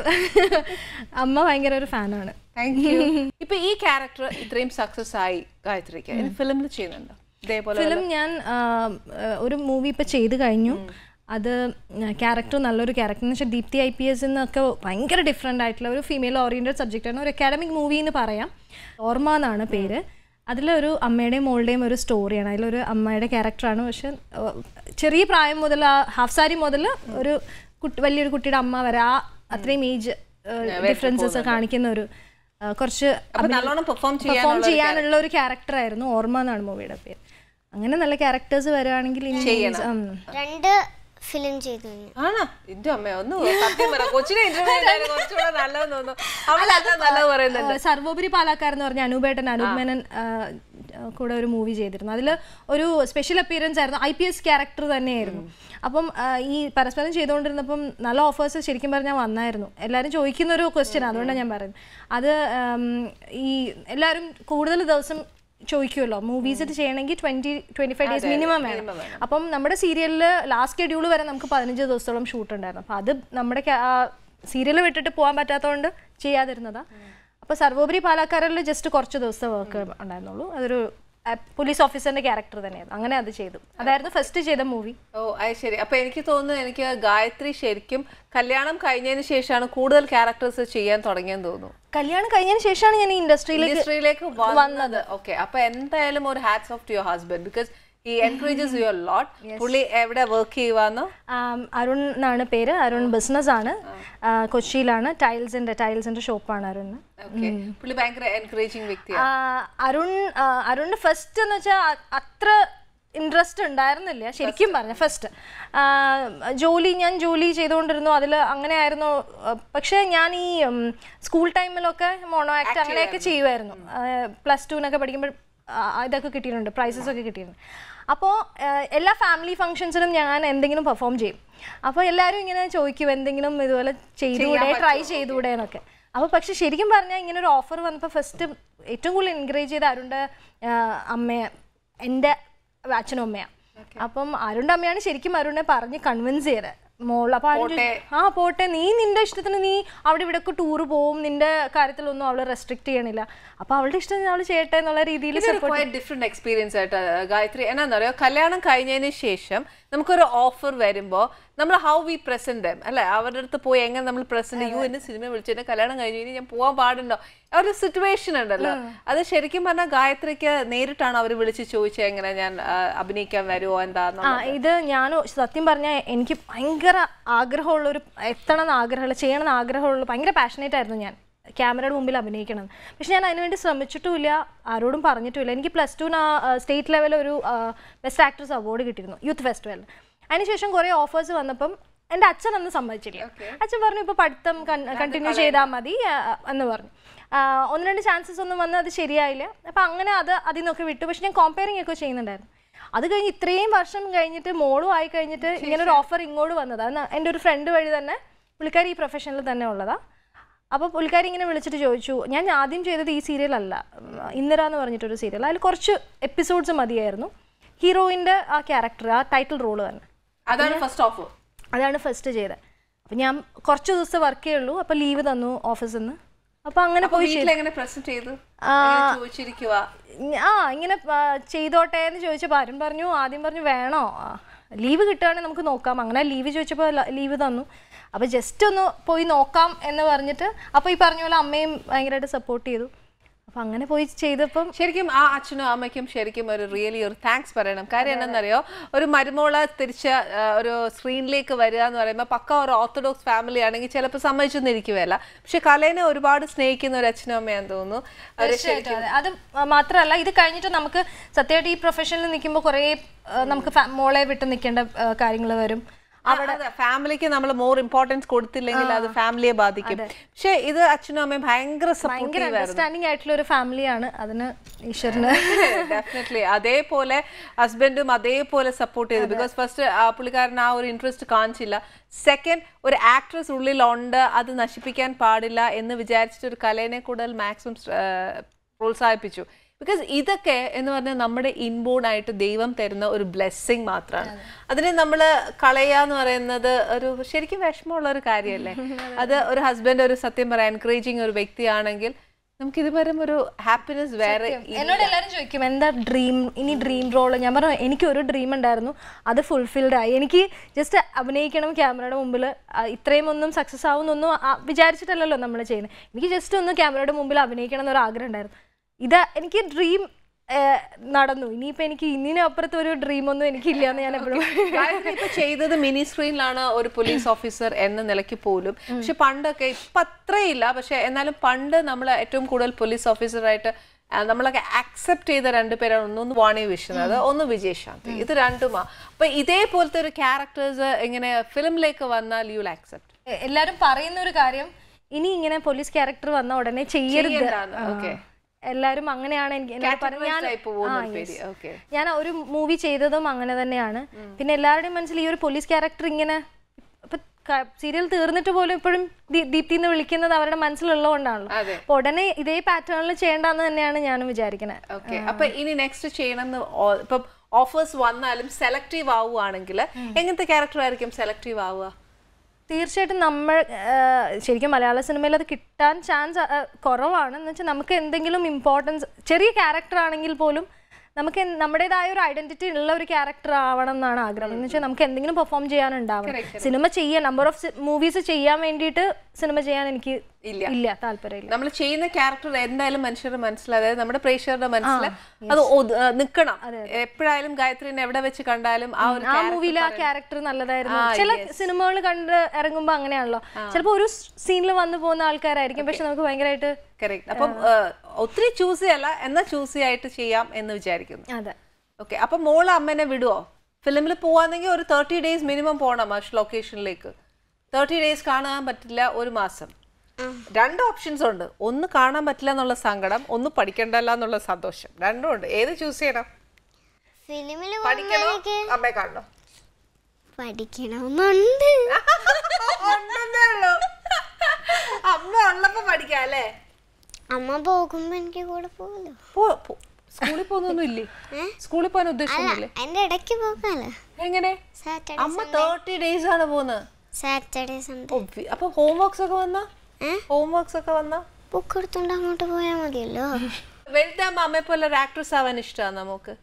അമ്മ ഭയങ്കര ഒരു ഫാനാണ് താങ്ക് യു ഇപ്പൊ ഈ ക്യാരക്ടർ ഇത്രയും സക്സസ് ആയി ഗായത്രിക്ക് ഫിലിമിൽ ചെയ്യുന്നുണ്ടോ ഇതേപോലെ ഫിലിം ഞാൻ ആ, ആ, ഒരു മൂവി ഇപ്പൊ ചെയ്ത് കഴിഞ്ഞു അത് ക്യാരക്ടർ നല്ലൊരു ക്യാരക്ടർ എന്ന് വെച്ചാൽ ദീപ്തി ഐ പി എസ് എന്നൊക്കെ ഭയങ്കര ഡിഫറെൻ്റ് ആയിട്ടുള്ള ഒരു ഫീമെയിൽ ഓറിയൻറ്റഡ് സബ്ജക്റ്റാണ് ഒരു അക്കാഡമിക് മൂവി എന്ന് പറയാം ഓർമ്മ എന്നാണ് പേര് അതിലൊരു അമ്മയുടെയും മോളുടെയും ഒരു സ്റ്റോറിയാണ് അതിലൊരു അമ്മയുടെ ക്യാരക്ടറാണ് പക്ഷെ ആ, ചെറിയ പ്രായം മുതൽ ആ ഹാഫ് സാരി മുതൽ ഒരു കുട്ടി വലിയൊരു കുട്ടിയുടെ അമ്മ വരെ ആ അത്രയും ഏജ് ഡിഫറൻസസ് കാണിക്കുന്ന ഒരു ആ, കുറച്ച് അപ്പൊ നല്ലോണം പെർഫോം പെർഫോം ചെയ്യാനുള്ള ചെയ്യാനുള്ള ഒരു ക്യാരക്ടർ ആയിരുന്നു ഓർമ്മ എന്നാണ് മൂവിയുടെ പേര് അങ്ങനെ നല്ല ക്യാരക്ടേഴ്സ് വരുവാണെങ്കിൽ ഇനി ഉം. രണ്ട് ഫിലിം ചെയ്തു ഞാൻ ആണോ എന്റെ അമ്മ ഒന്ന് സത്യം പറ കൊച്ചിനെ ഇന്റർവ്യൂ കുറച്ചുകൂടെ നല്ലതെന്ന് തോന്നുന്നു അവളല്ല നല്ലത് പറയുന്നുണ്ട് ആ, സർവോപരി പാലാക്കാർ എന്ന് പറഞ്ഞ അനൂപേട്ടൻ അനൂപ് മേനൻ ആ, കൂടെ ഒരു മൂവി ചെയ്തിരുന്നു അതിൽ ഒരു സ്പെഷ്യൽ അപ്പിയറൻസ് ആയിരുന്നു ഐ പി എസ് ക്യാരക്ടർ തന്നെയായിരുന്നു അപ്പം ആ, ഈ പരസ്പരം ചെയ്തുകൊണ്ടിരുന്നപ്പം നല്ല ഓഫേഴ്സ് ശരിക്കും പറഞ്ഞാൽ വന്നായിരുന്നു എല്ലാവരും ചോദിക്കുന്ന ഒരു ക്വസ്റ്റ്യൻ അതുകൊണ്ടാണ് ഞാൻ പറയുന്നത് അത് ഉം, ഈ എല്ലാവരും കൂടുതൽ ദിവസം ചോദിക്കുമല്ലോ മൂവീസ് ചെയ്യണമെങ്കിൽ twenty twenty five days minimum വേണം അപ്പം നമ്മുടെ സീരിയലിൽ ലാസ്റ്റ് ഷെഡ്യൂൾ വരെ നമുക്ക് പതിനഞ്ച് ദിവസത്തോളം ഷൂട്ട് ഉണ്ടായിരുന്നു അപ്പം അത് നമ്മുടെ സീരിയൽ വിട്ടിട്ട് പോകാൻ പറ്റാത്തതുകൊണ്ട് ചെയ്യാതിരുന്നതാ അപ്പോൾ സർവോപരി പാലക്കാരിൽ ജസ്റ്റ് കുറച്ച് ദിവസത്തെ വർക്ക് ഉണ്ടായിരുന്നുള്ളൂ അതൊരു പോലീസ് ഓഫീസറിന്റെ ക്യാരക്ടർ തന്നെയായിരുന്നു അങ്ങനെ അത് ചെയ്തു അതായിരുന്നു ഫസ്റ്റ് ചെയ്ത മൂവി ഓ അത് ശരി അപ്പൊ എനിക്ക് തോന്നുന്നു എനിക്ക് ഗായത്രി ശരിക്കും കല്യാണം കഴിഞ്ഞതിന് ശേഷമാണ് കൂടുതൽ ക്യാരക്ടേഴ്സ് ചെയ്യാൻ തുടങ്ങിയെന്ന് തോന്നുന്നു കല്യാണം കഴിഞ്ഞതിന് ശേഷമാണ് ഞാൻ ഈ ഇൻഡസ്ട്രിയിലേക്ക് ഇൻഡസ്ട്രിയിലേക്ക് വന്നത് ഓക്കെ അപ്പൊ എന്തായാലും ഒരു hats off to your husband because ഈ എൻകറേജസ് യുവർ ലോട്ട് പുള്ളി എവിടെ വർക്ക് ചെയ്യുവാന്നോ ആം, അരുൺ എന്നാണ് പേര് അരുൺ ബിസിനസ് ആണ് ആ, കൊച്ചിയിലാണ് ടൈൽസിന്റെ ടൈൽസിന്റെ ഷോപ്പാണ് അരുൺ ഓക്കെ പുള്ളി ഭയങ്കര എൻകറേജിങ് വ്യക്തിയാണ് ആ, അരുൺ ആ, അരുണിന് ഫസ്റ്റ് എന്ന് വെച്ചാൽ അത്ര ഇൻട്രസ്റ്റ് ഉണ്ടായിരുന്നില്ല ശരിക്കും പറഞ്ഞ ഫസ്റ്റ് ജോലി ഞാൻ ജോലി ചെയ്തുകൊണ്ടിരുന്നു അതിൽ അങ്ങനെ ആയിരുന്നു ആ, പക്ഷേ ഞാൻ ഈ ഉം, സ്കൂൾ ടൈമിലൊക്കെ മോണോ ആക്ട് അങ്ങനെയൊക്കെ ചെയ്യുമായിരുന്നു പ്ലസ് ടുവിനൊക്കെ പഠിക്കുമ്പോൾ ആ, ഇതൊക്കെ കിട്ടിയിട്ടുണ്ട് പ്രൈസസ് ഒക്കെ കിട്ടിയിട്ടുണ്ട് അപ്പോൾ എല്ലാ ഫാമിലി ഫംഗ്ഷൻസിനും ഞാൻ എന്തെങ്കിലും പെർഫോം ചെയ്യും അപ്പോൾ എല്ലാവരും ഇങ്ങനെ ചോദിക്കും എന്തെങ്കിലും ഇതുപോലെ ചെയ്തുകൂടെ ട്രൈ ചെയ്തുകൂടെ എന്നൊക്കെ അപ്പോൾ പക്ഷെ ശരിക്കും പറഞ്ഞാൽ ഇങ്ങനെ ഒരു ഓഫർ വന്നപ്പോൾ ഫസ്റ്റ് ഏറ്റവും കൂടുതൽ എൻകറേജ് ചെയ്ത അരുണിൻ്റെ അമ്മയെ എൻ്റെ അച്ഛനും അമ്മയാണ് അപ്പം അരുണിൻ്റെ അമ്മയാണ് ശരിക്കും അരുണിനെ പറഞ്ഞ് കൺവിൻസ് ചെയ്തത് മോൾ അപ്പോൾ അരുൺ ചോദിച്ചു, ആ പോട്ടെ നീ നിന്റെ ഇഷ്ടത്തിന് നീ അവിടെ ഇവിടെ ഒക്കെ ടൂർ പോവും നിന്റെ കാര്യത്തിലൊന്നും അവളെ റെസ്ട്രിക്ട് ചെയ്യണില്ല അപ്പോൾ അവളുടെ ഇഷ്ടത്തിന് അവൾ ചെയ്യട്ടെ എന്നുള്ള രീതിയിൽ ഇതൊരു ഡിഫറെന്റ് എക്സ്പീരിയൻസ് ആയിട്ട് ഗായത്രി എന്നാന്നറിയോ കല്യാണം കഴിഞ്ഞതിന് ശേഷം നമുക്കൊരു ഓഫർ വരുമ്പോൾ നമ്മൾ ഹൗ വി പ്രസന്റ് ദം അല്ലെ അവരുടെ അടുത്ത് പോയി എങ്ങനെ നമ്മൾ പ്രസന്റ് യു എന്നെ സിനിമ വിളിച്ചിട്ട് കല്യാണം കഴിഞ്ഞ് കഴിഞ്ഞ് ഞാൻ പോകാൻ പാടുണ്ടോ ആ ഒരു സിറ്റുവേഷൻ ഉണ്ടല്ലോ അത് ശരിക്കും പറഞ്ഞാൽ ഗായത്രിക്ക് നേരിട്ടാണ് അവർ വിളിച്ച് ചോദിച്ചത് എങ്ങനെ ഞാൻ ആ, അഭിനയിക്കാൻ വരുമോ എന്താന്ന് ആ ഇത് ഞാൻ സത്യം പറഞ്ഞാൽ എനിക്ക് ഭയങ്കര ആഗ്രഹമുള്ള ഒരു എത്തണം എന്ന് ആഗ്രഹമുള്ള ചെയ്യണം എന്ന് ആഗ്രഹമുള്ള ഭയങ്കര പാഷനേറ്റ് ആയിരുന്നു ഞാൻ ക്യാമറയുടെ മുമ്പിൽ അഭിനയിക്കണം പക്ഷെ ഞാൻ അതിനുവേണ്ടി ശ്രമിച്ചിട്ടുമില്ല ആരോടും പറഞ്ഞിട്ടുമില്ല എനിക്ക് പ്ലസ് ടുവിന് സ്റ്റേറ്റ് ലെവലിൽ ഒരു ബെസ്റ്റ് ആക്ട്രസ് അവാർഡ് കിട്ടിയിരുന്നു യൂത്ത് ഫെസ്റ്റിവലിൽ അതിനുശേഷം കുറേ ഓഫേഴ്സ് വന്നപ്പം എൻ്റെ അച്ഛൻ അന്ന് സമ്മതിച്ചില്ല അച്ഛൻ പറഞ്ഞു ഇപ്പോൾ പഠിത്തം കണ്ടിന്യൂ ചെയ്താൽ മതി ആ, എന്ന് പറഞ്ഞു ആ, ഒന്ന് രണ്ട് ചാൻസസ് ഒന്നും വന്ന് അത് ശരിയായില്ല അപ്പം അങ്ങനെ അത് അതിൽ നിന്നൊക്കെ വിട്ടു പക്ഷെ ഞാൻ കോമ്പയറിംഗ് ഒക്കെ ചെയ്യുന്നുണ്ടായിരുന്നു അത് കഴിഞ്ഞ് ഇത്രയും വർഷം കഴിഞ്ഞിട്ട് മോളും ആയി കഴിഞ്ഞിട്ട് ഇങ്ങനെ ഒരു ഓഫർ ഇങ്ങോട്ട് വന്നത് അത് എൻ്റെ ഒരു ഫ്രണ്ട് വഴി തന്നെ പുള്ളിക്കാരി ഈ പ്രൊഫഷനിൽ തന്നെ ഉള്ളതാ അപ്പോൾ പുള്ളിക്കാരി ഇങ്ങനെ വിളിച്ചിട്ട് ചോദിച്ചു ഞാൻ ആദ്യം ചെയ്തത് ഈ സീരിയലല്ല ഉം, ഇന്ദിര എന്ന് പറഞ്ഞിട്ടൊരു സീരിയൽ അതിൽ കുറച്ച് എപ്പിസോഡ്സ് മതിയായിരുന്നു ഹീറോയിൻ്റെ ആ ക്യാരക്ടർ ആ ടൈറ്റിൽ റോള് തന്നെ അതാണ് ഫസ്റ്റ് ഓഫർ അതാണ് ഫസ്റ്റ് ചെയ്തത് അപ്പം ഞാൻ കുറച്ച് ദിവസത്തെ വർക്കേ ഉള്ളൂ അപ്പോൾ ലീവ് തന്നു ഓഫീസിൽ നിന്ന് അപ്പോൾ അങ്ങനെ പോയി ചെയ്തു. വീട്ടിൽ എങ്ങനെ പ്രസന്റ് ചെയ്തു ആ, ചോദിച്ചിരിക്കുക ആ ഇങ്ങനെ ആ, ചെയ്തോട്ടെ എന്ന് ചോദിച്ചപ്പോൾ ആരും പറഞ്ഞു ആദ്യം പറഞ്ഞു വേണോ ലീവ് കിട്ടുകയാണെങ്കിൽ നമുക്ക് നോക്കാം അങ്ങനെ ലീവ് ചോദിച്ചപ്പോൾ ലീവ് തന്നു അപ്പോൾ ജസ്റ്റ് ഒന്ന് പോയി നോക്കാം എന്ന് പറഞ്ഞിട്ട് അപ്പോൾ ഈ പറഞ്ഞ പോലെ അമ്മയും ഭയങ്കരമായിട്ട് സപ്പോർട്ട് ചെയ്തു അപ്പോൾ അങ്ങനെ പോയി ചെയ്തപ്പം ശരിക്കും ആ അച്ഛനും അമ്മയ്ക്കും ശരിക്കും ഒരു റിയലി ഒരു താങ്ക്സ് പറയണം കാര്യം എന്താണെന്നറിയോ ഒരു മരുമോള തിരിച്ച ആ, ഒരു സ്ക്രീനിലേക്ക് വരിക എന്ന് പറയുമ്പോൾ പക്ക ഒരു ഓർത്തഡോക്സ് ഫാമിലി ആണെങ്കിൽ ചിലപ്പോൾ സമ്മതിച്ചൊന്നിരിക്കുകയല്ല പക്ഷെ കലേനെ ഒരുപാട് സ്നേഹിക്കുന്ന ഒരു അച്ഛനും അമ്മയാന്ന് തോന്നുന്നു അവര് തീർച്ചയായിട്ടും അതെ അത് മാത്രമല്ല ഇത് കഴിഞ്ഞിട്ട് നമുക്ക് സത്യമായിട്ട് ഈ പ്രൊഫഷനിൽ നിൽക്കുമ്പോൾ കുറേ ആ, നമുക്ക് ഫാ- മോളെ വിട്ട് നിൽക്കേണ്ട കാര്യങ്ങൾ വരും ഫാമിലിക്ക് നമ്മൾ മോർ ഇമ്പോർട്ടൻസ് കൊടുത്തില്ലെങ്കിൽ അത് ഫാമിലിയെ ബാധിക്കും പക്ഷെ ഇത് അച്ഛനും അമ്മയും ഭയങ്കര ഭയങ്കര സപ്പോർട്ടീവ് അണ്ടർസ്റ്റാൻഡിങ് ആയിട്ടുള്ള ഒരു ഫാമിലിയാണ് അതിന് ഈശ്വരന് ഡെഫിനറ്റ്ലി അതേപോലെ ഹസ്ബൻഡും അതേപോലെ സപ്പോർട്ട് ചെയ്തു ബിക്കോസ് ഫസ്റ്റ് പുള്ളിക്കാരൻ ആ ഒരു ഇൻട്രസ്റ്റ് കാണിച്ചില്ല സെക്കൻഡ് ഒരു ആക്ട്രസ് ഉള്ളിലുണ്ട് അത് നശിപ്പിക്കാൻ പാടില്ല എന്ന് വിചാരിച്ചിട്ട് ഒരു കലേനെ കൂടുതൽ മാക്സിമം പ്രോത്സാഹിപ്പിച്ചു ബിക്കോസ് ഇതൊക്കെ എന്ന് പറഞ്ഞാൽ നമ്മുടെ ഇൻബോൺ ആയിട്ട് ദൈവം തരുന്ന ഒരു ബ്ലെസ്സിങ് മാത്രമാണ് അതിനെ നമ്മൾ കളയാന്ന് പറയുന്നത് ഒരു ശരിക്കും വിഷമമുള്ള ഒരു കാര്യമല്ലേ അത് ഒരു ഹസ്ബൻഡ് ഒരു സത്യം പറയാൻ എൻകറേജിങ് ഒരു വ്യക്തിയാണെങ്കിൽ നമുക്ക് ഇതുവരെ ഒരു ഹാപ്പിനെസ് വേറെ ഇല്ല. എന്നോട് എല്ലാവരും ചോദിക്കും എന്താ ഡ്രീം ഇനി ഡ്രീം റോള് ഞാൻ പറഞ്ഞു എനിക്ക് ഒരു ഡ്രീം ഉണ്ടായിരുന്നു അത് ഫുൾഫിൽഡ് ആയി എനിക്ക് ജസ്റ്റ് അഭിനയിക്കണം ക്യാമറയുടെ മുമ്പിൽ ഇത്രയും ഒന്നും സക്സസ് ആവുന്നൊന്നും ആ- വിചാരിച്ചിട്ടല്ലല്ലോ നമ്മൾ ചെയ്യുന്നത് എനിക്ക് ജസ്റ്റ് ഒന്ന് ക്യാമറയുടെ മുമ്പിൽ അഭിനയിക്കണം എന്നൊരു ആഗ്രഹം ഉണ്ടായിരുന്നു ഇത് എനിക്ക് ഡ്രീം നടന്നു ഇനിയിപ്പോൾ എനിക്ക് ഇതിനപ്പുറത്ത് ഒരു ഡ്രീം ഒന്നും എനിക്കില്ല എന്ന് ഞാൻ എപ്പോഴും ഗായത്രി ഇപ്പൊ ചെയ്തത് മിനി സ്ക്രീനിലാണ് ഒരു പോലീസ് ഓഫീസർ എന്ന നിലയ്ക്ക് പോലും പക്ഷെ പണ്ടൊക്കെ ഇപ്പൊ അത്രയില്ല പക്ഷെ എന്നാലും പണ്ട് നമ്മൾ ഏറ്റവും കൂടുതൽ പോലീസ് ഓഫീസറായിട്ട് ആ, നമ്മളൊക്കെ അക്സെപ്റ്റ് ചെയ്ത രണ്ടുപേരാണ് ഒന്നൊന്ന് വാണി വിശ്വനാഥ് ഒന്ന് വിജയ് ശാന്തി ഇത് രണ്ടുമാ അപ്പൊ ഇതേപോലത്തെ ഒരു ക്യാരക്ടേഴ്സ് ഇങ്ങനെ ഫിലിമിലേക്ക് വന്നാൽ യു ആക്സെപ്റ്റ് എ- എല്ലാവരും പറയുന്ന ഒരു കാര്യം ഇനി ഇങ്ങനെ പോലീസ് ക്യാരക്ടർ വന്ന ഉടനെ ചെയ്യരുത് ചെയ്യണ്ടാന്ന്. ആ. Okay. എല്ലാവരും അങ്ങനെയാണ് എനിക്ക് എന്നോട് പറഞ്ഞത്. ഞാൻ- ആയി പോകുന്ന ആ, ഒരു yes. പേര് ഓക്കെ ഞാൻ ഒരു മൂവി ചെയ്തതും അങ്ങനെ തന്നെയാണ് പിന്നെ എല്ലാവരുടെയും മനസ്സിൽ ഈ ഒരു പോലീസ് ക്യാരക്ടർ ഇങ്ങനെ ഇപ്പൊ സീരിയൽ തീർന്നിട്ട് പോലും ഇപ്പോഴും ദീപ്തി എന്ന് വിളിക്കുന്നത് അവരുടെ മനസ്സിലുള്ളതുകൊണ്ടാണല്ലോ അതെ. അപ്പൊ ഉടനെ ഇതേ പാറ്റേണിൽ ചെയ്യേണ്ടെന്ന് തന്നെയാണ് ഞാനും വിചാരിക്കുന്നത് ഓക്കെ അപ്പൊ ഇനി നെക്സ്റ്റ് ചെയ്യണം എന്ന് ഇപ്പം ഓഫേഴ്സ് വന്നാലും സെലക്റ്റീവ് ആവുകയാണെങ്കിൽ എങ്ങനത്തെ ക്യാരക്ടർ ആയിരിക്കും സെലക്റ്റീവ് ആവുക തീർച്ചയായിട്ടും നമ്മൾ ആ, ശരിക്കും മലയാള സിനിമയിൽ അത് കിട്ടാൻ ചാൻസ് കുറവാണ് എന്ന് വെച്ചാൽ നമുക്ക് എന്തെങ്കിലും ഇമ്പോർട്ടൻസ് ചെറിയ ക്യാരക്ടർ ആണെങ്കിൽ പോലും നമുക്ക് എന്ത് നമ്മുടേതായ ഒരു ഐഡന്റിറ്റി ഉള്ള ഒരു ക്യാരക്ടർ ആവണം എന്നാണ് ആഗ്രഹം എന്ന് വെച്ചാൽ നമുക്ക് എന്തെങ്കിലും പെർഫോം ചെയ്യാനുണ്ടാവണം സിനിമ ചെയ്യാൻ നമ്പർ ഓഫ് മൂവീസ് ചെയ്യാൻ വേണ്ടിയിട്ട് സിനിമ ചെയ്യാൻ എനിക്ക് ഇല്ല. ഇല്ല താല്പര്യമില്ല നമ്മൾ ചെയ്യുന്ന ക്യാരക്ടർ എന്തായാലും മനുഷ്യരുടെ മനസ്സിൽ അതായത് നമ്മുടെ പ്രേക്ഷകരുടെ മനസ്സിൽ അത് ഒത്- ആ, നിക്കണം എപ്പോഴായാലും ഗായത്രിനെ എവിടെ വെച്ച് കണ്ടാലും ആ ഒരു ആ മൂവിയിൽ ആ ക്യാരക്ടർ നല്ലതായിരുന്നു ചില സിനിമകൾ കണ്ട് ഇറങ്ങുമ്പോൾ അങ്ങനെയാണല്ലോ ചിലപ്പോൾ ഒരു സീനിൽ വന്നു പോകുന്ന ആൾക്കാരായിരിക്കും പക്ഷെ നമുക്ക് ഭയങ്കരമായിട്ട് കറക്റ്റ് അപ്പം ആ, ഒത്തിരി ചൂസി അല്ല എന്നാ ചൂസി ആയിട്ട് ചെയ്യാം എന്ന് വിചാരിക്കുന്നു അതെ ഓക്കെ അപ്പൊ മോള് അമ്മേനെ വിടുവോ ഫിലിമിൽ പോവാന്നെങ്കിൽ ഒരു തേർട്ടി ഡേയ്സ് മിനിമം പോകണം ആ ലൊക്കേഷനിലേക്ക് തേർട്ടി ഡേയ്സ് കാണാൻ പറ്റില്ല ഒരു മാസം രണ്ട് ഓപ്ഷൻസ് ഉണ്ട് ഒന്ന് കാണാൻ പറ്റില്ല എന്നുള്ള സങ്കടം ഒന്ന് പഠിക്കണ്ടല്ല എന്നുള്ള സന്തോഷം രണ്ടും ഉണ്ട് ഏത് ചൂസ് ചെയ്യണം ഫിലിമിൽ പഠിക്കണോ അമ്മയെ കാണണോ പഠിക്കണമെന്നുണ്ട് ഉണ്ടെന്നേ ഉള്ളൂ. അമ്മ ഉള്ളപ്പോ പഠിക്കാം അല്ലേ അമ്മ പോകുമ്പോ എനിക്ക് കൂടെ പോകുമല്ലോ പോ- പോ- സ്കൂളിൽ പോകുന്നൊന്നും ഇല്ലേ സ്കൂളിൽ പോകാൻ ഉദ്ദേശമൊന്നുമില്ലേ അതിന്റെ ഇടയ്ക്ക് പോകാലോ എങ്ങനെ സാറ്റർഡേ അമ്മ തേർട്ടി ഡേയ്സ് ആണ് പോകുന്നത് സാറ്റർഡേ സൺഡേ ഓ, വി- അപ്പൊ ഹോംവർക്സ് ഒക്കെ വന്നാ ഏ? ഹോംവർക്സ് ഒക്കെ വന്നാ ബുക്ക് എടുത്തോണ്ട് അങ്ങോട്ട് പോയാൽ മതിയല്ലോ വലുതാകുമ്പോ അമ്മയെ പോലെ ഒരു ആക്ട്രസ് ആവാൻ ഇഷ്ടമാണ് നമുക്ക്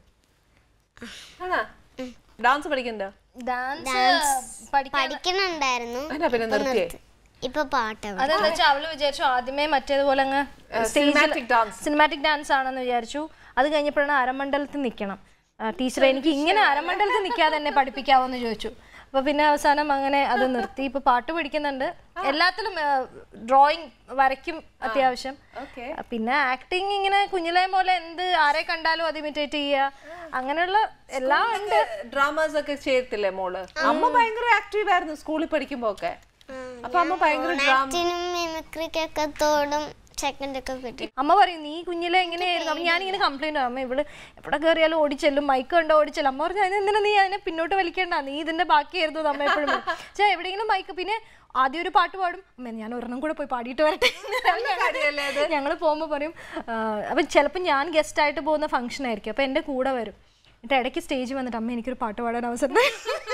ആണോ ഡാൻസ് പഠിക്കണ്ടോ ഡാൻസ് പഠിക്കാൻ പഠിക്കണുണ്ടായിരുന്നു അതിനാ പിന്നെ നിർത്തിയേ ഇപ്പൊ പാട്ട് അതെന്താ വെച്ചാൽ അവള് വിചാരിച്ചു ആദ്യമേ മറ്റേതുപോലെ അങ്ങ് cinematic dance. സിനിമാറ്റിക് ഡാൻസ് ആണെന്ന് വിചാരിച്ചു അത് കഴിഞ്ഞപ്പോഴാണ് അരമണ്ഡലത്തിൽ നിൽക്കണം ടീച്ചർ എനിക്ക് ഇങ്ങനെ അരമണ്ഡലത്തിൽ നിൽക്കാതെ എന്നെ പഠിപ്പിക്കാവോ എന്ന് ചോദിച്ചു അപ്പൊ പിന്നെ അവസാനം അങ്ങനെ അത് നിർത്തി ഇപ്പൊ പാട്ട് പഠിക്കുന്നുണ്ട് എല്ലാത്തിലും ഡ്രോയിങ് വരയ്ക്കും അത്യാവശ്യം ഓക്കെ ആ, പിന്നെ ആക്ടിങ് ഇങ്ങനെ കുഞ്ഞിലെ പോലെ എന്ത് ആരെ കണ്ടാലും അത് ഇമിറ്റേറ്റ് ചെയ്യുക അങ്ങനെയുള്ള എല്ലാം ഉണ്ട് ഡ്രാമാസ് ഒക്കെ ചെയ്യത്തില്ലേ മോള് അമ്മ ഭയങ്കര ആക്റ്റീവ് ആയിരുന്നു സ്കൂളിൽ പഠിക്കുമ്പോ ഒക്കെ അപ്പൊ അമ്മ ഭയങ്കര ഡ്രാമ ആക്ടിനും മിമിക്രിക്കൊക്കെ തോടും സെക്കൻഡ് ഒക്കെ കിട്ടി അമ്മ പറയും നീ കുഞ്ഞിലെ എങ്ങനെയായിരുന്നു അപ്പൊ ഞാനിങ്ങനെ കംപ്ലൈന്റ് അമ്മ ഇവള് എവിടെ കയറിയാലും ഓടിച്ചെല്ലും മൈക്ക് കണ്ടോ ഓടിച്ചെല്ലും അമ്മ പറഞ്ഞു എന്തിനാ നീ അതിനെ പിന്നോട്ട് വലിക്കണ്ട നീ ഇതിന്റെ ബാക്കിയായിരുന്നു അമ്മ എപ്പോഴും ചേ എവിടെയെങ്കിലും മൈക്ക് പിന്നെ ആദ്യം ഒരു പാട്ട് പാടും അമ്മ ഞാൻ ഒരെണ്ണം കൂടെ പോയി പാടിയിട്ട് വരട്ടെ ഞങ്ങൾ പോകുമ്പോൾ പറയും ആ, അപ്പൊ ചിലപ്പോൾ ഞാൻ ഗസ്റ്റ് ആയിട്ട് പോകുന്ന ഫംഗ്ഷൻ ആയിരിക്കും അപ്പൊ എന്റെ കൂടെ വരും എന്നിട്ട് ഇടയ്ക്ക് സ്റ്റേജിൽ വന്നിട്ട് അമ്മ എനിക്കൊരു പാട്ട് പാടാൻ അവസരം തരൂ."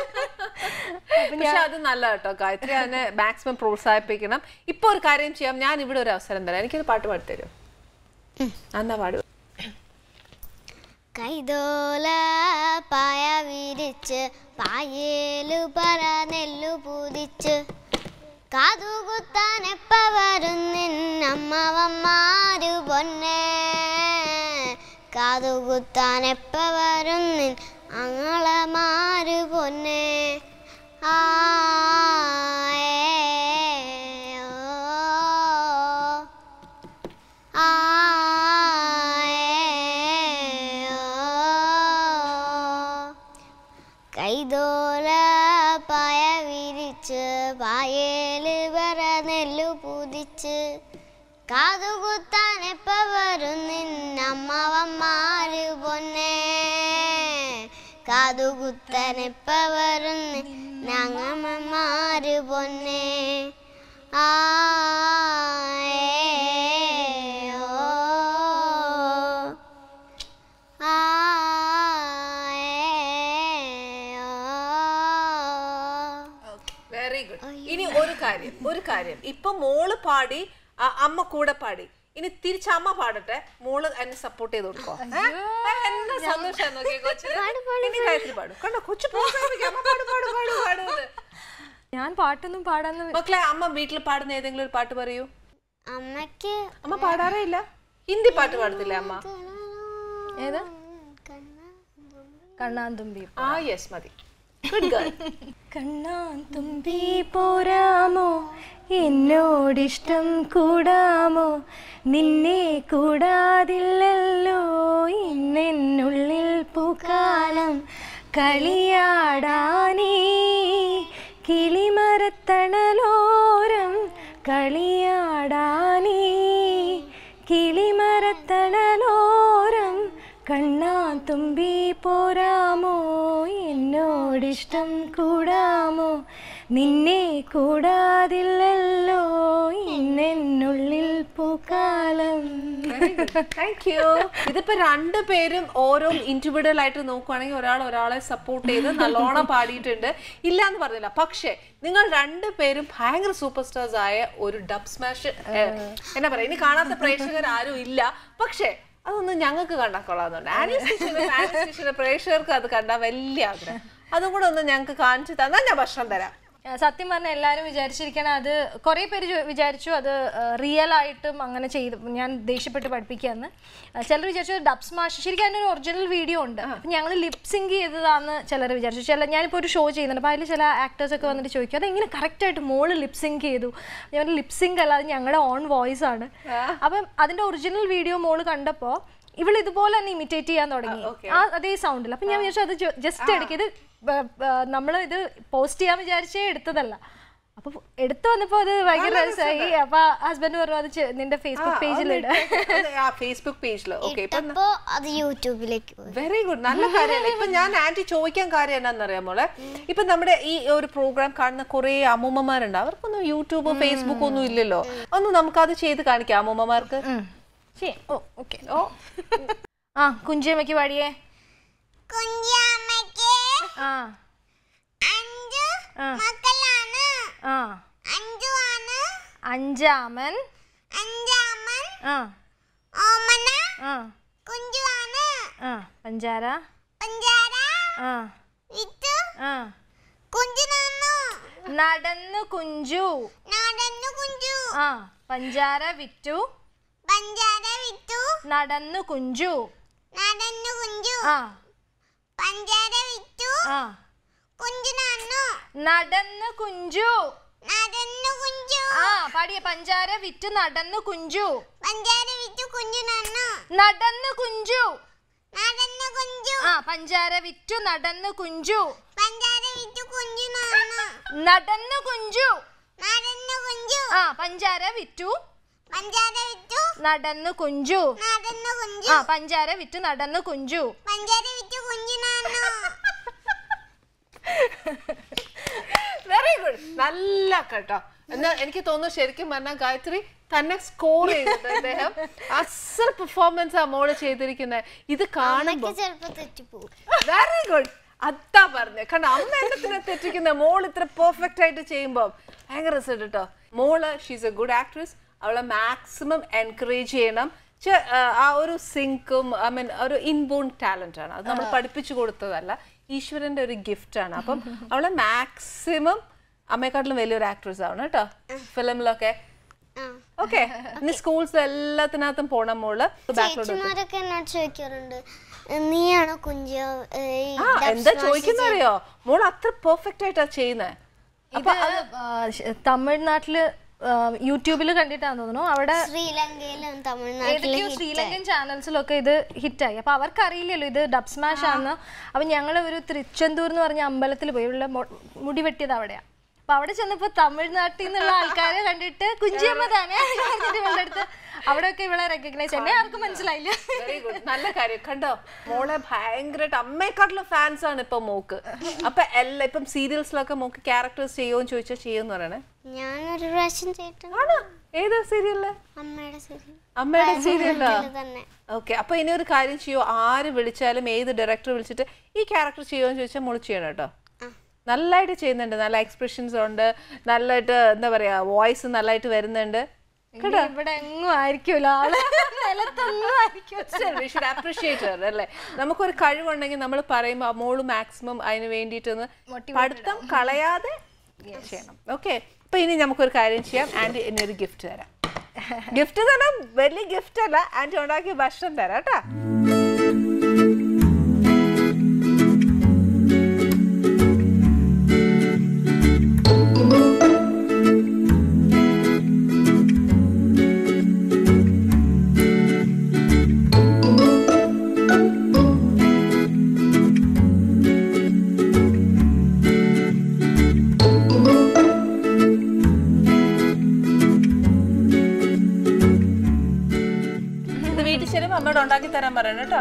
പക്ഷെ അത് നല്ല കേട്ടോ ഗായത്രി അതിനെ മാക്സിമം പ്രോത്സാഹിപ്പിക്കണം ഇപ്പൊ ഒരു കാര്യം ചെയ്യാം ഞാൻ ഇവിടെ ഒരു അവസരം തരാം എനിക്കൊരു പാട്ട് പാടിത്തരും എന്നാ പാടുക കൈതോല പായ വിരിച്ച് പായേലു പറ നെല്ലു പൂതിച്ച് കാതുകുത്താൻ എപ്പ വരുന്നിൻ അമ്മവന്മാരു പൊന്നെ കാതുകുത്താൻ എപ്പ വരുന്നിൻ അങ്ങളമാരു പൊന്നെ ആ ഏ, ഓ. ആ ഏ, ഓ. കൈതോല പായ നെല്ലു പൂതിച്ച് കാതുകുത്താൻ എപ്പ വരും നിന്നമ്മവന്മാര് പൊന്നെ കാതുകുത്താൻ എപ്പ വരും ഞങ്ങമ്മമാര് പൊന്നെ ആ ഏ, ഓ. ആ, ഏ, ഓ. വെരി ഗുഡ് ഇനി ഒരു കാര്യം ഒരു കാര്യം ഇപ്പൊ മോള് പാടി ആ, അമ്മ കൂടെ പാടി ഇനി തിരിച്ച് അമ്മ പാടട്ടെ മോള് എന്നെ സപ്പോർട്ട് ചെയ്ത് കൊടുക്കോ ഏ? ഏ, എന്താ സന്തോഷം നോക്കിയേ കൊച്ചിന് ഇനി ഗായത്രി പാടും കണ്ടോ കൊച്ചു പ്രോത്സാഹിപ്പിക്കും. അമ്മ പാട് പാട് പാട് പാടുന്നത് ഞാൻ പാട്ടൊന്നും പാടാന്ന് മക്കളെ അമ്മ വീട്ടിൽ പാടുന്ന ഏതെങ്കിലും ഒരു പാട്ട് പറയൂ അമ്മയ്ക്ക് അമ്മ പാടാറേ ഇല്ല ഹിന്ദി പാട്ട് പാടത്തില്ലേ അമ്മ ഏതാ കണ്ണാന്തുമ്പി ആ യെസ് മതി ഗുഡ് ഗേൾ കണ്ണാന്തുമ്പി പോരാമോ എന്നോടിഷ്ടം കൂടാമോ നിന്നെ കൂടാതില്ലല്ലോ ഇന്നെന്നുള്ളിൽ പൂക്കാലം കളിയാടാനേ കിളിമരത്തണലോരം കളിയാടാനേ കിളിമരത്തണലോരം കണ്ണാ തുമ്പി പോരാമോ എന്നോടിഷ്ടം കൂടാമോ നിന്നെ കൂടാതില്ലല്ലോ ഇന്നെന്നുള്ളിൽ പൂക്കാലം താങ്ക് യു ഇതിപ്പോ രണ്ടുപേരും ഓരോ ഇൻഡിവിജ്വൽ ആയിട്ട് നോക്കുവാണെങ്കിൽ ഒരാൾ ഒരാളെ സപ്പോർട്ട് ചെയ്ത് നല്ലോണം പാടിയിട്ടുണ്ട് ഇല്ല എന്ന് പറഞ്ഞില്ല പക്ഷേ നിങ്ങൾ രണ്ടുപേരും ഭയങ്കര സൂപ്പർ സ്റ്റാർസ് ആയ ഒരു ഡബ് സ്മാഷ് എന്നാ പറയാ ഇനി കാണാത്ത പ്രേക്ഷകർ ആരും ഇല്ല പക്ഷേ അതൊന്നും ഞങ്ങൾക്ക് കണ്ടാൽ കൊള്ളാന്നുണ്ട് ആനീസ് കിച്ചണിലെ ആനീസ് കിച്ചണിലെ പ്രേക്ഷകർക്ക് അത് കണ്ടാൽ വലിയ ആഗ്രഹം അതും കൂടെ ഒന്ന് ഞങ്ങൾക്ക് കാണിച്ചു തന്നാൽ ഞാൻ ഭക്ഷണം തരാം ആ, സത്യം പറഞ്ഞാൽ എല്ലാവരും വിചാരിച്ചിരിക്കണം അത് കുറേ പേര് ചോ- വിചാരിച്ചു അത് റിയൽ ആയിട്ടും അങ്ങനെ ചെയ്ത് ഞാൻ ദേഷ്യപ്പെട്ട് പഠിപ്പിക്കാന്ന് ചിലർ വിചാരിച്ചു ഡബ് സ്മാഷ് ശരിക്കും അതിനൊരു ഒറിജിനൽ വീഡിയോ ഉണ്ട് അപ്പം ഞങ്ങൾ ലിപ്സിങ്ക് ചെയ്തതാന്ന് ചിലർ വിചാരിച്ചു ചില ഞാനിപ്പോൾ ഒരു ഷോ ചെയ്യുന്നുണ്ട് അപ്പോൾ അതിൽ ചില ആക്ടേഴ്സ് ഒക്കെ വന്നിട്ട് ചോദിക്കും അതെങ്ങനെ കറക്റ്റായിട്ട് മോള് ലിപ്സിങ്ക് ചെയ്തു ഞാൻ ലിപ്സിങ്ക് അല്ല അത് ഞങ്ങളുടെ ഓൺ വോയിസ് ആണ് അപ്പം അതിൻ്റെ ഒറിജിനൽ വീഡിയോ മോള് കണ്ടപ്പോൾ ഇവൾ ഇതുപോലെ തന്നെ ഇമിറ്റേറ്റ് ചെയ്യാൻ തുടങ്ങി ആ അതേ സൗണ്ടിൽ അപ്പം ഞാൻ വിചാരിച്ചു അത് ജസ്റ്റ് ഇടയ്ക്ക് ഇത് നമ്മൾ ഇത് പോസ്റ്റ് ചെയ്യാൻ വിചാരിച്ചേ എടുത്തതല്ല അപ്പൊ എടുത്തു വന്നപ്പോ അത് ഭയങ്കര രസമായി അപ്പൊ ഹസ്ബൻഡ് പറഞ്ഞു അത് ചെ- നിന്റെ ഫേസ്ബുക്ക് പേജിൽ ഇട ആ ഫേസ്ബുക്ക് പേജിൽ ഓക്കെ ഇപ്പൊ ഇട്ടപ്പോ അത് യൂട്യൂബിലേക്ക് പോയി വെരി ഗുഡ് നല്ല കാര്യമല്ല ഇപ്പൊ ഞാൻ ആന്റി ചോദിക്കാൻ കാര്യം എന്നാന്നറിയാം മോളെ ഇപ്പൊ നമ്മുടെ ഈ ഒരു പ്രോഗ്രാം കാണുന്ന കുറെ അമ്മൂമ്മമാരുണ്ട് അവർക്കൊന്നും യൂട്യൂബ് ഫേസ്ബുക്ക് ഒന്നും ഇല്ലല്ലോ ഒന്ന് നമുക്കത് ചെയ്ത് കാണിക്കാം അമ്മൂമ്മമാർക്ക് ശരി ഓ ഓക്കെ ഓ ആ കുഞ്ചിയമ്മയ്ക്ക് പാടിയേ കുഞ്ഞമ്മയ്ക്ക് ആ അഞ്ച് ആ. മക്കളാണ് ആ അഞ്ചു ആണ് അഞ്ചാമൻ അഞ്ചാമൻ ആ ഓമന ആ കുഞ്ചു ആണ് ആ പഞ്ചാര പഞ്ചാര ആ വിത്ത് ആ കുഞ്ചു നന്നു നടന്നു കുഞ്ചു നടന്നു കുഞ്ചു ആ പഞ്ചാര വിറ്റു പഞ്ചാര വിത്തു നടന്നു കുഞ്ചു നടന്നു കുഞ്ചു ആ പഞ്ചാര വിത്തു ആ കുഞ്ചു നന്നു നടന്നു കുഞ്ചു നടന്നു കുഞ്ചു ആ പാടിയ പഞ്ചാര വിറ്റ് നടന്നു കുഞ്ചു പഞ്ചാര വിത്തു കുഞ്ചു നന്നു നടന്നു കുഞ്ചു നടന്നു കുഞ്ചു ആ പഞ്ചാര വിറ്റു നടന്നു കുഞ്ചു പഞ്ചാര വിത്തു കുഞ്ചു നന്നു നടന്നു കുഞ്ചു നടന്നു കുഞ്ചു ആ പഞ്ചാര വിറ്റു പഞ്ചാര വിത്തു നടന്നു കുഞ്ചു നടന്നു കുഞ്ചു ആ പഞ്ചാര വിറ്റു നടന്നു കുഞ്ചു പഞ്ചാര വിത്തു കുഞ്ചു നന്നു വെരി ഗുഡ് നല്ല കേട്ടോ എന്നാ എനിക്ക് തോന്നുന്നു ശരിക്കും പറഞ്ഞാൽ ഗായത്രി തന്നെ സ്കോർ ചെയ്തിട്ട് അദ്ദേഹം അസൽ പെർഫോമൻസ് ആ മോള് ചെയ്തിരിക്കുന്നത് ഇത് കാണുമ്പോ എനിക്ക് ചിലപ്പോ തെറ്റിപ്പോവും വെരി ഗുഡ് അതാ പറഞ്ഞേ കാരണം അമ്മ എന്നത്തിനെ തെറ്റിക്കുന്ന മോൾ ഇത്ര പെർഫെക്റ്റ് ആയിട്ട് ചെയ്യുമ്പോൾ ഭയങ്കര രസം കേട്ടോ മോള് ഷീസ് എ ഗുഡ് ആക്ട്രസ് അവളെ മാക്സിമം എൻകറേജ് ചെയ്യണം ചെ- ആ, ആ ഒരു സിങ്കും ഐ മീൻ ഒരു ഇൻബോൺ ടാലന്റ് ആണ് അത് നമ്മൾ പഠിപ്പിച്ചു കൊടുത്തതല്ല ഈശ്വരന്റെ ഒരു ഗിഫ്റ്റ് ആണ് അപ്പം അവളെ മാക്സിമം അമ്മയെക്കാട്ടിലും വലിയൊരു ആക്ട്രസ് ആവണം കേട്ടോ ഫിലിമിലൊക്കെ ആ ഓക്കെ ഇനി സ്കൂൾസ് എല്ലാത്തിനകത്തും പോണം മോള് ബാക്കിലോട്ട് ചേച്ചിമാരൊക്കെ എന്നോട് ചോദിക്കാറുണ്ട് നീയാണോ കുഞ്ചു ആ എന്താ ചോദിക്കുന്നറിയോ മോൾ അത്ര പെർഫെക്റ്റ് ആയിട്ടാ ചെയ്യുന്നത് ഇത് ആ, ശ- തമിഴ്നാട്ടില് യൂട്യൂബിൽ കണ്ടിട്ടാന്ന് തോന്നുന്നു അവിടെ ശ്രീലങ്കയിലും തമിഴ്നാട്ടിലും ഏതൊക്കെയോ ശ്രീലങ്കൻ ചാനൽസിലൊക്കെ ഇത് ഹിറ്റായി അപ്പൊ അവർക്ക് അറിയില്ലല്ലോ ഇത് ഡബ് സ്മാഷ് ആണെന്ന് അപ്പൊ ഞങ്ങൾ ഒരു തൃച്ചെന്തൂർ എന്ന് പറഞ്ഞ അമ്പലത്തിൽ പോയി ഇവിടെ മൊ- മുടി വെട്ടിയത് അവിടെയാ അപ്പൊ അവിടെ ചെന്നപ്പോ തമിഴ്നാട്ടിൽ നിന്നുള്ള ആൾക്കാരെ കണ്ടിട്ട് കുഞ്ചിയമ്മ തന്നെ ഇവളുടെ അടുത്ത് അവിടെയൊക്കെ ഇവളെ റെക്കഗ്നൈസ് എന്നെ ആർക്കും മനസ്സിലായില്ല വെരി ഗുഡ് നല്ല കാര്യം കണ്ടോ മോളെ ഭയങ്കരമായിട്ട് അമ്മയെക്കാട്ടുള്ള ഫാൻസ് ആണ് ഇപ്പൊ മോക്ക് അപ്പൊ എല്ലാ ഇപ്പം സീരിയൽസിലൊക്കെ മോക്ക് ക്യാരക്ടേഴ്സ് ചെയ്യുമെന്ന് ചോദിച്ചാൽ ചെയ്യുമെന്ന് പറയണേ ഞാനൊരു പ്രാവശ്യം ചെയ്തിട്ടുണ്ട് ആണോ ഏതാ സീരിയലില് അമ്മയുടെ സീരിയൽ അമ്മയുടെ സീരിയലോ തന്നെ ഓക്കെ അപ്പൊ ഇനി ഒരു കാര്യം ചെയ്യോ ആര് വിളിച്ചാലും ഏത് ഡയറക്ടർ വിളിച്ചിട്ട് ഈ ക്യാരക്ടർ ചെയ്യുമെന്ന് ചോദിച്ചാൽ മോള് ചെയ്യണം കേട്ടോ നല്ലതായിട്ട് ചെയ്യുന്നുണ്ട് നല്ല എക്സ്പ്രഷൻസ് ഉണ്ട് നല്ലതായിട്ട് എന്താ പറയാ വോയിസ് നല്ലതായിട്ട് വരുന്നുണ്ട് ഇനി ഇവിടെ എങ്ങും ആയിരിക്കുമല്ലോ ആള് നിലത്തൊന്നും ആയിരിക്കും അപ്രീഷിയേറ്റ് അല്ലേ നമുക്കൊരു കഴിവുണ്ടെങ്കിൽ നമ്മൾ പറയുമ്പോൾ മോള് മാക്സിമം അതിന് വേണ്ടിയിട്ടൊന്ന് പഠിത്തം കളയാതെ ചെയ്യണം ഓക്കെ അപ്പൊ ഇനി നമുക്കൊരു കാര്യം ചെയ്യാം ആന്റി ഇനി ഒരു ഗിഫ്റ്റ് തരാം ഗിഫ്റ്റ് തന്നെ വലിയ ഗിഫ്റ്റ് അല്ല ആന്റി ഉണ്ടാക്കിയ ഭക്ഷണം തരാം കേട്ടാ ഇത് വീട്ടിൽ ചെല്ലുമ്പോൾ അമ്മയോട് ഉണ്ടാക്കി തരാൻ പറയണം കേട്ടോ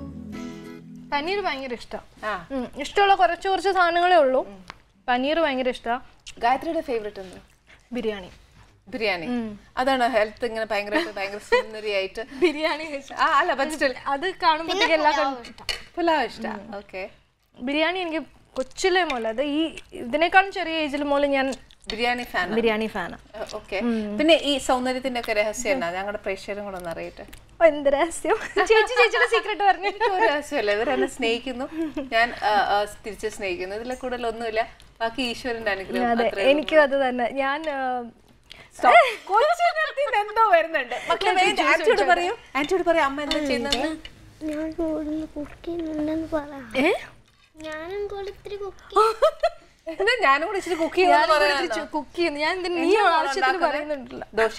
പനീർ ഭയങ്കര ഇഷ്ടം ആ ഇഷ്ടമുള്ള കുറച്ച് കുറച്ച് സാധനങ്ങളേ ഉള്ളൂ പനീർ ഭയങ്കര ഇഷ്ടമാണ് ഗായത്രിയുടെ ഫേവറേറ്റ് എന്ത് ബിരിയാണി ബിരിയാണി അതാണോ ഹെൽത്ത് ഇങ്ങനെ ഭയങ്കരമായിട്ട് ഭയങ്കര സുന്ദരിയായിട്ട് ബിരിയാണി ആ അല്ല ബട്ട് സ്റ്റിൽ അത് കാണുമ്പോഴത്തേക്ക് എല്ലാ ഇഷ്ടം പുലാവ് ഇഷ്ടാ ഓക്കെ ബിരിയാണി എനിക്ക് കൊച്ചിലെ മോലെ അത് ഈ ഇതിനേക്കാളും ചെറിയ ഏജിൽ മോലെ ഞാൻ ബിരിയാണി ഫാൻ ബിരിയാണി ഫാനാണ് ഓക്കെ പിന്നെ ഈ സൗന്ദര്യത്തിന്റെ ഒക്കെ രഹസ്യം എന്നാ ഞങ്ങളുടെ പ്രേക്ഷകരും കൂടെ ഒന്ന് അറിയട്ടെ എന്ത് രഹസ്യം ചേച്ചി ചേച്ചിയുടെ സീക്രട്ട് പറഞ്ഞു എനിക്ക് ഒരു രഹസ്യമല്ല ഇവരെന്നെ സ്നേഹിക്കുന്നു ഞാൻ ആ, ആ, തിരിച്ച് സ്നേഹിക്കുന്നു ഇതിലെ കൂടുതൽ ഒന്നുമില്ല ബാക്കി ഈശ്വരന്റെ അനുഗ്രഹം അതെ അത്രേ എനിക്കും അത് തന്നെ ഞാൻ ആ, Stop. കൊച്ചിനടുത്ത് ഇത് എന്തോ വരുന്നുണ്ട് മക്കളെ വേഗം ആന്റിയോട് പറയൂ ആന്റിയോട് പറയൂ അമ്മ എന്താ ചെയ്യുന്നത് ഞാൻ കൂടുതൽ കുക്ക് ചെയ്യുന്നുണ്ടെന്ന് പറ ഏ? ഞാനും കൂടെ ഇത്തിരി കുക്ക് എന്താ ഞാനും കൂടെ ഇച്ചിരി കുക്ക് ചെയ്യുമെന്ന് ഞാനിവിടെ പറയാനോ ഇച്ചിരി കുക്ക് ചെയ്യുന്നു ഞാൻ ഇതിന് നീ എന്താ ആവശ്യത്തിന് ഉണ്ടാക്കുന്നത്? പറയുന്നുണ്ടല്ലോ ദോശ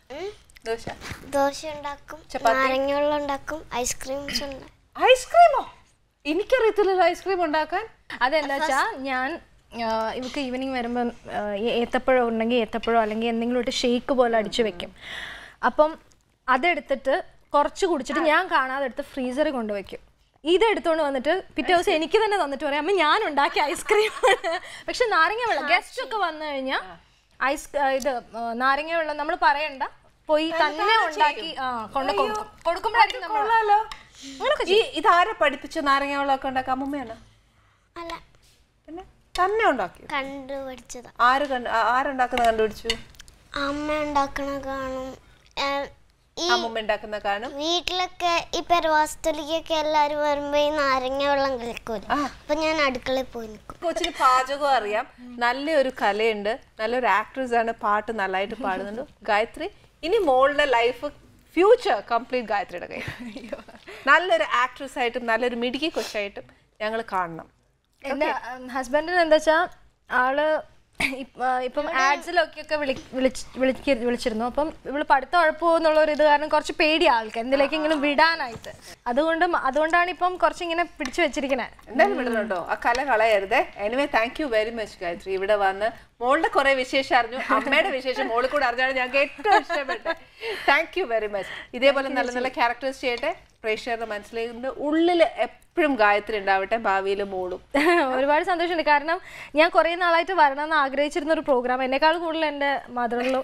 ദോശ ദോശ ഉണ്ടാക്കും ചപ്പാത്തി? നാരങ്ങ വെള്ളം ഉണ്ടാക്കും ഐസ്ക്രീംസ് ഉണ്ട് ഐസ്ക്രീമോ എനിക്കറിയത്തില്ലല്ലോ ഐസ്ക്രീം ഉണ്ടാക്കാൻ അതെന്താ വെച്ചാ ഞാൻ ആ, ഇവക്ക് ഈവനിങ് വരുമ്പം ആ, ഈ ഏത്തപ്പഴം ഉണ്ടെങ്കിൽ ഏത്തപ്പഴം അല്ലെങ്കിൽ എന്തെങ്കിലും ഒരു ഷേക്ക് പോലെ അടിച്ചു വെക്കും അപ്പം അതെടുത്തിട്ട് കുറച്ച് കുടിച്ചിട്ട് ഞാൻ കാണാതെ എടുത്ത് ഫ്രീസറിൽ കൊണ്ടുവയ്ക്കും ഇത് എടുത്തോണ്ട് വന്നിട്ട് പിറ്റേ ദിവസം എനിക്ക് തന്നെ തന്നിട്ട് പറയാം അമ്മ ഞാൻ ഉണ്ടാക്കിയ ഐസ്ക്രീം പക്ഷെ നാരങ്ങ വെള്ളം ഗസ്റ്റ് ഒക്കെ വന്നു കഴിഞ്ഞാൽ ഐസ് ആ, ഇത് ആ, നാരങ്ങ വെള്ളം നമ്മൾ പറയണ്ട പോയി തന്നെ ഉണ്ടാക്കി ആ കൊണ്ട് കൊടുക്കും കൊടുക്കുമ്പോഴായിരിക്കും നമ്മൾ കൊള്ളാലോ ഈ ഇതാരെ പഠിപ്പിച്ച നാരങ്ങ വെള്ളമൊക്കെ ഉണ്ടാക്കാൻ അമ്മമ്മയാണ് അല്ല പിന്നെ തന്നെ ഉണ്ടാക്കി കണ്ടുപിടിച്ചതാ ആര് കണ്ട് ആ- ആരുണ്ടാക്കുന്ന കണ്ടുപിടിച്ചു അമ്മ ഉണ്ടാക്കണ കാണും ഏം, ഈ അമ്മമ്മ ഉണ്ടാക്കുന്ന കാണും വീട്ടിലൊക്കെ ഈ പെരവാസത്തിലേക്കൊക്കെ എല്ലാരും വരുമ്പോ ഈ നാരങ്ങ വെള്ളം കളിക്കൂല അപ്പൊ ഞാൻ അടുക്കളയിൽ പോയി നിൽക്കും കൊച്ചിന് പാചകം അറിയാം നല്ലൊരു കലയുണ്ട് നല്ലൊരു ആക്ട്രസ് ആണ് പാട്ട് നല്ലതായിട്ട് പാടുന്നുണ്ട് ഗായത്രി ഇനി മോളുടെ ലൈഫ് ഫ്യൂച്ചർ കംപ്ലീറ്റ് ഗായത്രിയുടെ കയ്യിൽ നല്ലൊരു ആക്ട്രസ് ആയിട്ടും നല്ലൊരു മിടുക്കി കൊച്ചായിട്ടും ഞങ്ങൾ കാണണം എന്റെ ഹസ്ബൻഡിന് എന്താ വെച്ചാ ആള് ഇപ്പ- ആ, ഇപ്പം ആഡ്സിലൊക്കെ വിളി വിളിച്ച് വിളിക്ക വിളിച്ചിരുന്നു അപ്പം ഇവള് പഠിത്തം ഉഴപ്പുന്നുള്ള ഒരു ഇത് കാരണം കുറച്ച് പേടിയാ ആൾക്ക് എന്തിലേക്കെങ്കിലും വിടാനായിട്ട് അതുകൊണ്ട് മ- അതുകൊണ്ടാണ് ഇപ്പം കുറച്ചിങ്ങനെ പിടിച്ചു വെച്ചിരിക്കണേ എന്തായാലും വിടുന്നുണ്ടോ ആ കല കളയരുതേ anyway thank you very much Gayathri ഇവിടെ വന്ന് മോളുടെ കുറെ വിശേഷം അറിഞ്ഞു അമ്മയുടെ വിശേഷം മോളിൽ കൂടെ അറിഞ്ഞാണ് ഞങ്ങൾക്ക് ഏറ്റവും ഇഷ്ടപ്പെട്ടത് താങ്ക് യു വെരി മച്ച് ഇതേപോലെ നല്ല നല്ല ക്യാരക്ടേഴ്സ് ചെയ്യട്ടെ പ്രേക്ഷകരുടെ മനസ്സിലേക്ക് ഉള്ളിൽ എപ്പോഴും ഗായത്രി ഉണ്ടാവട്ടെ ഭാവിയിൽ മോളും ഒരുപാട് സന്തോഷമുണ്ട് കാരണം ഞാൻ കുറേ നാളായിട്ട് വരണമെന്ന് ആഗ്രഹിച്ചിരുന്ന ഒരു പ്രോഗ്രാം എന്നെക്കാൾ കൂടുതൽ എൻ്റെ മദറിലും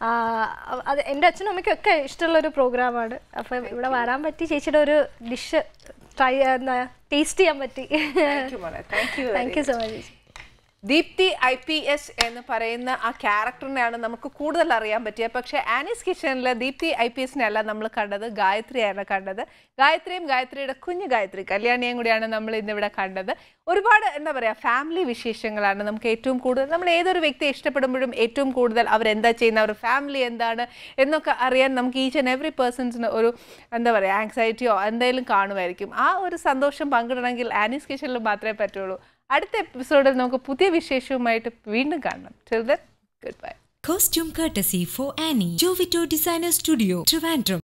അത് എൻ്റെ അച്ഛനും അമ്മയ്ക്കും ഒക്കെ ഇഷ്ടമുള്ള ഒരു പ്രോഗ്രാമാണ് അപ്പം ഇവിടെ വരാൻ പറ്റി ചേച്ചിയുടെ ഒരു ഡിഷ് ട്രൈ എന്താ ടേസ്റ്റ് ചെയ്യാൻ പറ്റി താങ്ക് യു മോളെ thank you thank you so much Deepthi I P S എന്ന് പറയുന്ന ആ ക്യാരക്ടറിനെയാണ് നമുക്ക് കൂടുതൽ അറിയാൻ പറ്റിയത് പക്ഷേ ആനീസ് കിച്ചണിൽ ദീപ്തി ഐ പി എസിനെ അല്ല നമ്മൾ കണ്ടത് ഗായത്രിയാണ് കണ്ടത് ഗായത്രിയും ഗായത്രിയുടെ കുഞ്ഞു ഗായത്രി കല്യാണിയും കൂടിയാണ് നമ്മൾ ഇന്നിവിടെ കണ്ടത് ഒരുപാട് എന്താ പറയുക ഫാമിലി വിശേഷങ്ങളാണ് നമുക്ക് ഏറ്റവും കൂടുതൽ നമ്മൾ ഏതൊരു വ്യക്തിയെ ഇഷ്ടപ്പെടുമ്പോഴും ഏറ്റവും കൂടുതൽ അവരെന്താ ചെയ്യുന്ന അവരുടെ ഫാമിലി എന്താണ് എന്നൊക്കെ അറിയാൻ നമുക്ക് ഈച്ച് ആൻഡ് എവറി പേഴ്സൺസിന് ഒരു എന്താ പറയുക ആങ്സൈറ്റിയോ എന്തെങ്കിലും കാണുമായിരിക്കും ആ ഒരു സന്തോഷം പങ്കിടണമെങ്കിൽ ആനീസ് കിച്ചണിൽ മാത്രമേ പറ്റുള്ളൂ അടുത്ത എപ്പിസോഡിൽ നമുക്ക് പുതിയ വിശേഷവുമായിട്ട് വീണ്ടും കാണണം till then good bye Costume courtesy for Annie. Jovito Designer Studio, Trivandrum.